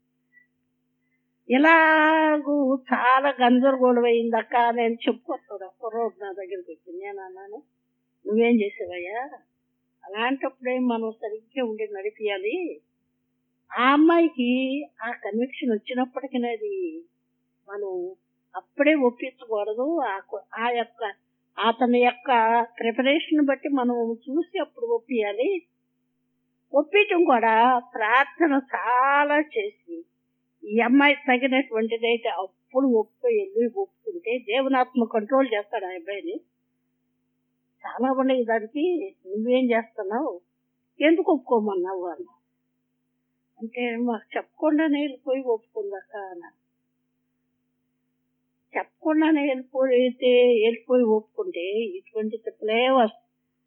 ఇలాగూ చాలా గందరగోళం అయింది అక్క నేను చెప్పుకొస్తాడు కుర్రోడు నా దగ్గరికి వచ్చి నేను అన్నాను నువ్వేం చేసావయ్యా అలాంటప్పుడే మనం సరిగ్గా ఉండి నడిపియాలి ఆ అమ్మాయికి ఆ కన్విక్షన్ వచ్చినప్పటికీ అది మనం అప్పుడే ఒప్పించకూడదు ఆ కొ- ఆ యొక్క అతని యొక్క ప్రిపరేషన్ బట్టి మనం చూసి అప్పుడు ఒప్పియాలి ఒప్పించడం కూడా ప్రార్థన చాలా చేసి ఈ అమ్మాయి తగినటువంటిది అయితే అప్పుడు ఒప్పు వెళ్ళి ఒప్పుకుంటే దేవునాత్మ కంట్రోల్ చేస్తాడు ఆ అబ్బాయిని చాలా మంది దానికి నువ్వేం చేస్తున్నావు ఎందుకు ఒప్పుకోమన్నావు అన్న అంటే మాకు చెప్పకుండానే వెళ్ళిపోయి ఒప్పుకుందాక అన్న చెప్పకుండానే వెళ్ళిపోయితే వెళ్ళిపోయి ఒప్పుకుంటే ఇటువంటి తిప్పలే వస్తాయి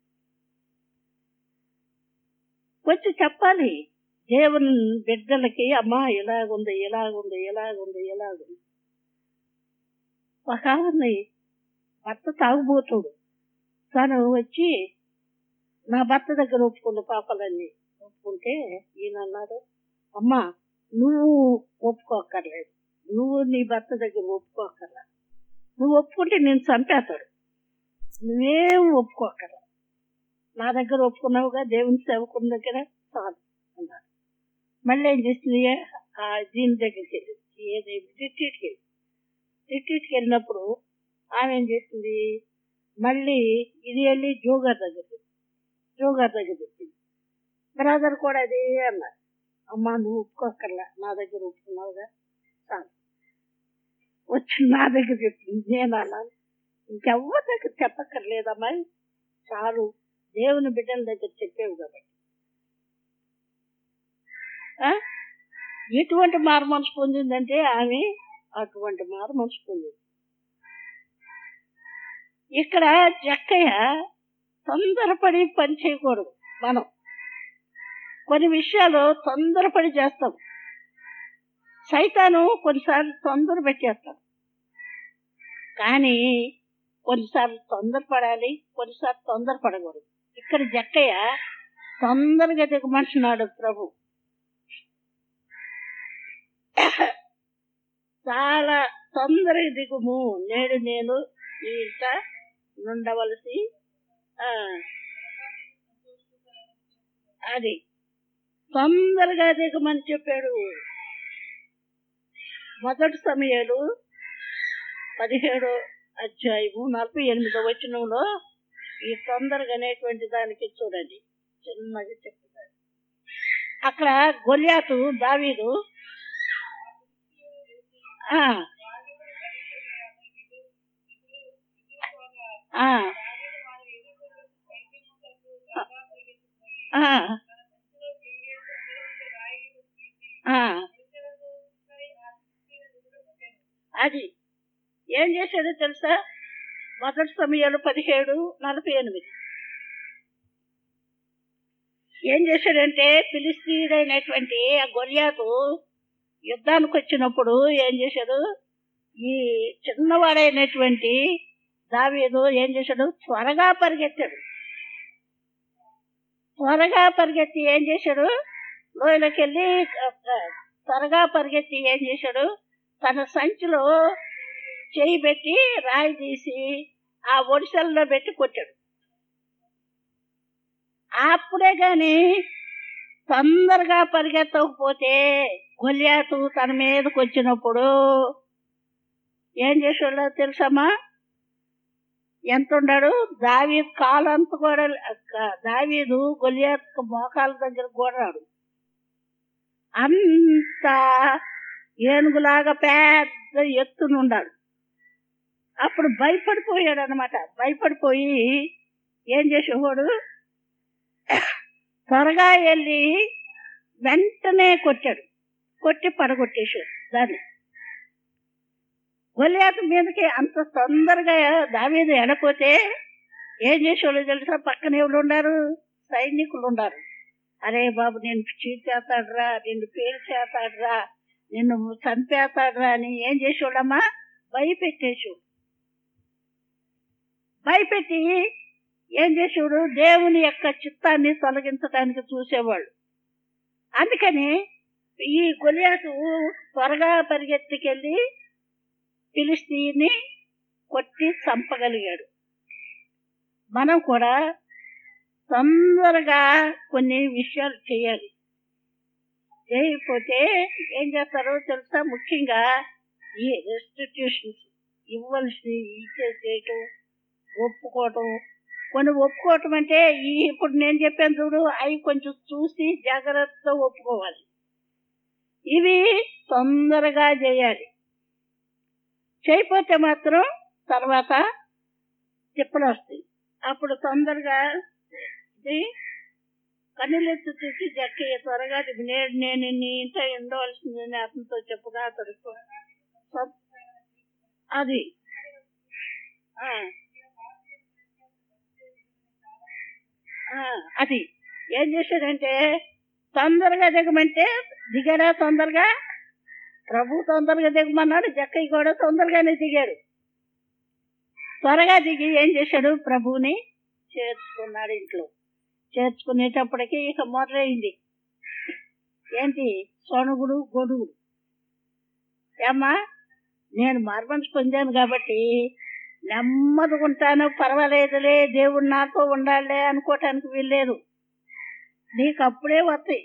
వచ్చి చెప్పాలి దేవుని బిడ్డలకి అమ్మా ఇలాగుంది ఇలాగుంది ఇలాగుంది ఇలాగుంది ఒక ఆవిడని భర్త తాగుబోతుడు తను వచ్చి నా భర్త దగ్గర ఒప్పుకుంది పాపలన్నీ ఒప్పుకుంటే ఈయన అన్నాడు అమ్మా నువ్వు ఒప్పుకోక్కర్లేదు నువ్వు నీ భర్త దగ్గర ఒప్పుకోక్కర్లేదు నువ్వు ఒప్పుకుంటే నేను చంపేస్తాడు నువ్వేం ఒప్పుకోక్కర్లేదు నా దగ్గర ఒప్పుకున్నావుగా దేవుని సేవకుని దగ్గర చాలు అన్నాడు మళ్ళీ ఏం చేసింది ఆ దీని దగ్గరికి వెళ్ళింది ఏది రిట్రీట్కి వెళ్ళి రిట్రీట్కి వెళ్ళినప్పుడు ఆమె ఏం చేసింది మళ్ళీ ఇది వెళ్ళి జోగార్ దగ్గర జోగార్ దగ్గర చెప్పింది బ్రదర్ కూడా అదే అన్నారు అమ్మా నువ్వు ఒప్పుకోకర్లే నా దగ్గర ఒప్పుకున్నావుగా చాలు వచ్చి నా దగ్గర చెప్పింది నేను అన్నాను ఇంకెవ్వరి దగ్గర చెప్పక్కర్లేదమ్మా చాలు దేవుని బిడ్డల దగ్గర చెప్పేవు కాబట్టి ఆ? ఎటువంటి మారు మనసు పొందిందంటే ఆమె అటువంటి మారు మనసు పొందింది ఇక్కడ జక్కయ్య తొందరపడి పని చేయకూడదు మనం కొన్ని విషయాలు తొందరపడి చేస్తాం సైతాను కొన్నిసార్లు తొందర పెట్టేస్తాం కానీ కొన్నిసార్లు తొందరపడాలి కొన్నిసార్లు తొందరపడకూడదు ఇక్కడ జక్కయ్య తొందరగా దిగమంటున్నాడు ప్రభు చాలా తొందరగా దిగుము నేడు నేను ఈ ఇంట ఉండవలసి ఆ, అది తొందరగా దిగమని చెప్పాడు మొదటి సమయాలు పదిహేడో అధ్యాయము నలభై ఎనిమిదో వచనంలో ఈ తొందరగా అనేటువంటి దానికి చూడండి చిన్నగా చెప్తున్నాడు అక్కడ గొల్యాతు దావీదు ఆ, ఆ, ఆ, ఆ. అది ఏం చేశాడో తెలుసా మొదటి సమయాలు పదిహేడు నలభై ఎనిమిది ఏం చేశాడంటే ఫిలిస్తీయుడైనటువంటి ఆ గొలియాతు యుద్ధానికి వచ్చినప్పుడు ఏం చేశాడు ఈ చిన్నవాడైనటువంటి దావీదు ఏం చేశాడు త్వరగా పరిగెత్తాడు త్వరగా పరిగెత్తి ఏం చేశాడు లోయలోకి వెళ్ళి త్వరగా పరిగెత్తి ఏం చేశాడు తన సంచిలో చేయి పెట్టి రాయి తీసి ఆ ఒడిసెల్లో పెట్టి కొట్టాడు అప్పుడే గాని తొందరగా పరిగెత్తకపోతే గొల్యాతు తన మీదకి వచ్చినప్పుడు ఏం చేసాడో తెలుసమ్మా ఎంత ఉన్నాడు దావీదు కాలంత కూడా దావీదు గొలియాత్ మోకాల దగ్గర కూడాడు అంత ఏనుగులాగా పెద్ద ఎత్తునున్నాడు అప్పుడు భయపడిపోయాడు అనమాట భయపడిపోయి ఏం చేసేవాడు త్వరగా వెళ్ళి వెంటనే కొట్టాడు కొట్టి పడగొట్టేశాడు దాన్ని గొలియాత మీదకి అంత తొందరగా దావీదు ఎడపోతే ఏం చేసేవాళ్ళు తెలుసా పక్కన ఎవరు ఉన్నారు సైనికులు ఉన్నారు అరే బాబు నేను చీచేస్తాడ్రా నిన్ను పేరు చేస్తాడ్రా నిన్ను చంపేస్తాడ్రా అని ఏం చేసేవాళ్ళమ్మా భయపెట్టేసు భయపెట్టి ఏం చేసేవాడు దేవుని యొక్క చిత్తాన్ని తొలగించడానికి చూసేవాళ్ళు అందుకని ఈ గొలియాతు త్వరగా పరిగెత్తుకెళ్ళి ఫిలిస్తీని కొట్టి చంపగలిగాడు మనం కూడా తొందరగా కొన్ని విషయాలు చేయాలి చేయకపోతే ఏం చేస్తారో తెలుసా ముఖ్యంగా ఈ రెస్టిట్యూషన్స్ ఇవ్వాల్సి ఇచ్చేసేయటం ఒప్పుకోవటం కొన్ని ఒప్పుకోవటం అంటే ఈ ఇప్పుడు నేను చెప్పాను చూడు అవి కొంచెం చూసి జాగ్రత్తగా ఒప్పుకోవాలి ఇవి తొందరగా చేయాలి చేయకపోతే మాత్రం తర్వాత తిప్పలు వస్తాయి అప్పుడు తొందరగా ఇది కన్నులెత్తు చూసి జక్కయ్య త్వరగా నేను నేను నీ ఇంట ఉండవలసిందని అతనితో చెప్పుగా అతడు అది ఆ, ఆ, అది ఏం చేశాడంటే తొందరగా దిగమంటే దిగాడా తొందరగా ప్రభు తొందరగా దిగమన్నాడు జక్కయ్య కూడా తొందరగానే దిగాడు త్వరగా దిగి ఏం చేశాడు ప్రభువుని చేర్చుకున్నాడు ఇంట్లో చేర్చుకునేటప్పటికి ఇక మొదలైంది ఏంటి సొనుగుడు గొడుగుడు ఏమ్మా నేను మార్మన్స్ పొందాను కాబట్టి నెమ్మదిగా ఉంటాను పర్వాలేదులే దేవుడు నాతో ఉండాలే అనుకోవటానికి వీల్లేదు నీకు అప్పుడే వస్తాయి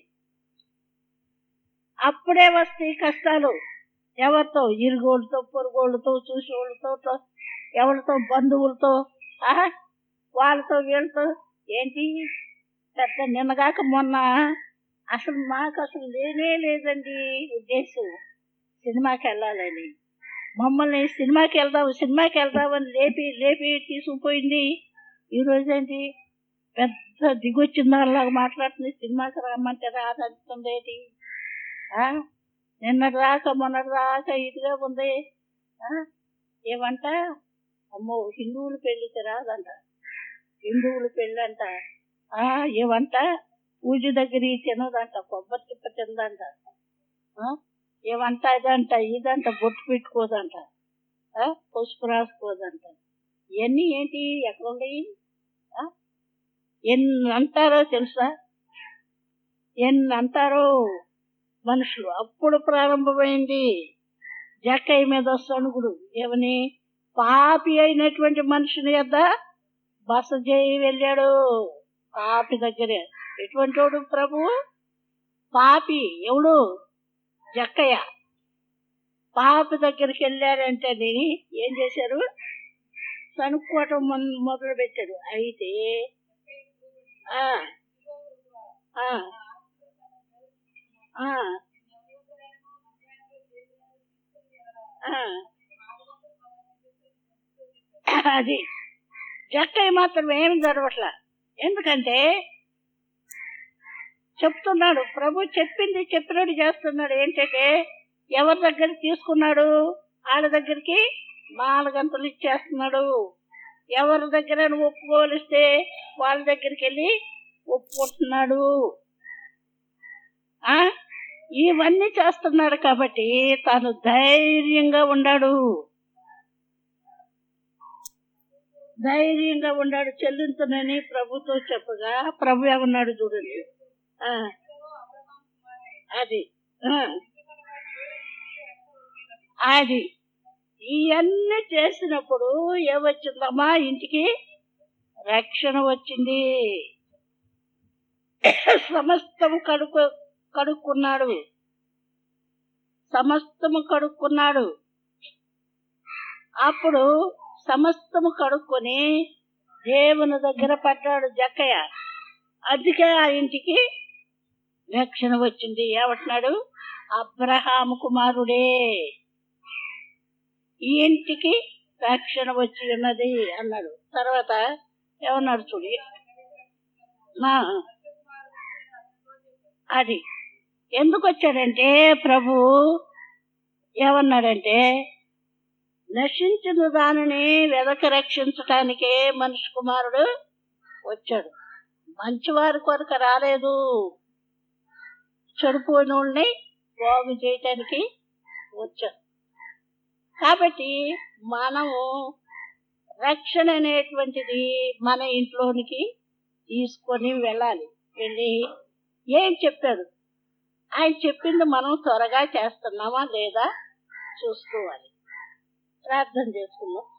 అప్పుడే వస్తాయి కష్టాలు ఎవరితో ఇరుగోళ్ళతో పొరుగోళ్ళతో చూసేవాళ్ళతో ఎవరితో బంధువులతో ఆహా వాళ్ళతో వీళ్ళతో ఏంటి పెద్ద నిన్నగాక మొన్న అసలు మాకు అసలు లేనే లేదండి ఉద్దేశం సినిమాకి వెళ్ళాలని మమ్మల్ని సినిమాకి వెళ్దాం సినిమాకి వెళ్దామని లేపి లేపి తీసుకుపోయింది ఈ రోజు ఏంటి పెద్ద దిగొచ్చిన వాళ్ళలాగా మాట్లాడుతుంది సినిమాకి రమ్మంటే రాదంటుంది ఏంటి ఆ? నిన్నటి దాకా మొన్నటి దాకా ఇదిగా ఉంది ఆ? ఏమంట అమ్మో హిందువుల పెళ్లికి రాదంట హిందువుల పెళ్ళి అంట ఆ, ఏమంట పూజ దగ్గర ఈ తినదంట కొబ్బరి చిప్ప తినదంట ఆ? ఏమంట ఇదంట ఇదంట బొట్టు పెట్టుకోదంట ఆ? పసుపు రాసుకోదంట ఇవన్నీ ఏంటి ఎక్కడ ఉన్నాయి ఆ? ఎన్ని అంటారో తెలుసా ఎన్ని అంటారో మనుషులు అప్పుడు ప్రారంభమైంది జక్కయ్య మీద సణుగుడు ఏమని పాపి అయినటువంటి మనిషిని యొద్ద బస చేయి వెళ్ళాడు పాపి దగ్గరే ఎటువంటి వాడు ప్రభు పాపి ఎవడు జక్కయ్య పాపి దగ్గరికి వెళ్ళాడంటే ఏం చేశారు కనుక్కోవటం మొన్- మొదలు పెట్టాడు అయితే ఆ, ఆ, ఆ, ఆ. అది జక్కయ్య మాత్రం ఏమి జరగట్లా ఎందుకంటే చెప్తున్నాడు ప్రభు చెప్పింది చెప్పినట్టు చేస్తున్నాడు ఏంటంటే ఎవరి దగ్గర తీసుకున్నాడు వాళ్ళ దగ్గరికి నాలుగంతలు ఇచ్చేస్తున్నాడు ఎవరి దగ్గర నువ్వు ఒప్పుకోలిస్తే వాళ్ళ దగ్గరికి వెళ్ళి ఒప్పుకుంటున్నాడు ఆ ఇవన్నీ చేస్తున్నాడు కాబట్టి తాను ధైర్యంగా ఉన్నాడు ధైర్యంగా ఉన్నాడు చెల్లించునని ప్రభుతో చెప్పగా ప్రభు ఏమన్నాడు చూడండి ఆ, అది ఆ, అది ఇవన్నీ చేసినప్పుడు ఏమొచ్చిందమ్మా ఇంటికి రక్షణ వచ్చింది సమస్తము కడుక్కు కడుక్కున్నాడు సమస్తము కడుక్కున్నాడు అప్పుడు సమస్తము కడుక్కొని దేవుని దగ్గర పడ్డాడు జక్కయ్య అందుకే ఆ ఇంటికి రక్షణ వచ్చింది ఏమంటున్నాడు అబ్రహాము కుమారుడే ఈ ఇంటికి రక్షణ వచ్చి ఉన్నది అన్నాడు తర్వాత ఏమన్నాడు చూడు ఆ, అది ఎందుకు వచ్చాడంటే ప్రభు ఏమన్నాడంటే నశించిన దానిని వెదక రక్షించటానికే మనిషి కుమారుడు వచ్చాడు మంచివారి కొరకు రాలేదు చెడిపోయిన వాళ్ళని బాగు చేయటానికి వచ్చాడు కాబట్టి మనము రక్షణ అనేటువంటిది మన ఇంట్లోనికి తీసుకొని వెళ్ళాలి వెళ్ళి ఏం చెప్పాడు ఆయన చెప్పింది మనం త్వరగా చేస్తున్నామా లేదా చూసుకోవాలి ప్రార్థన చేసుకుందాం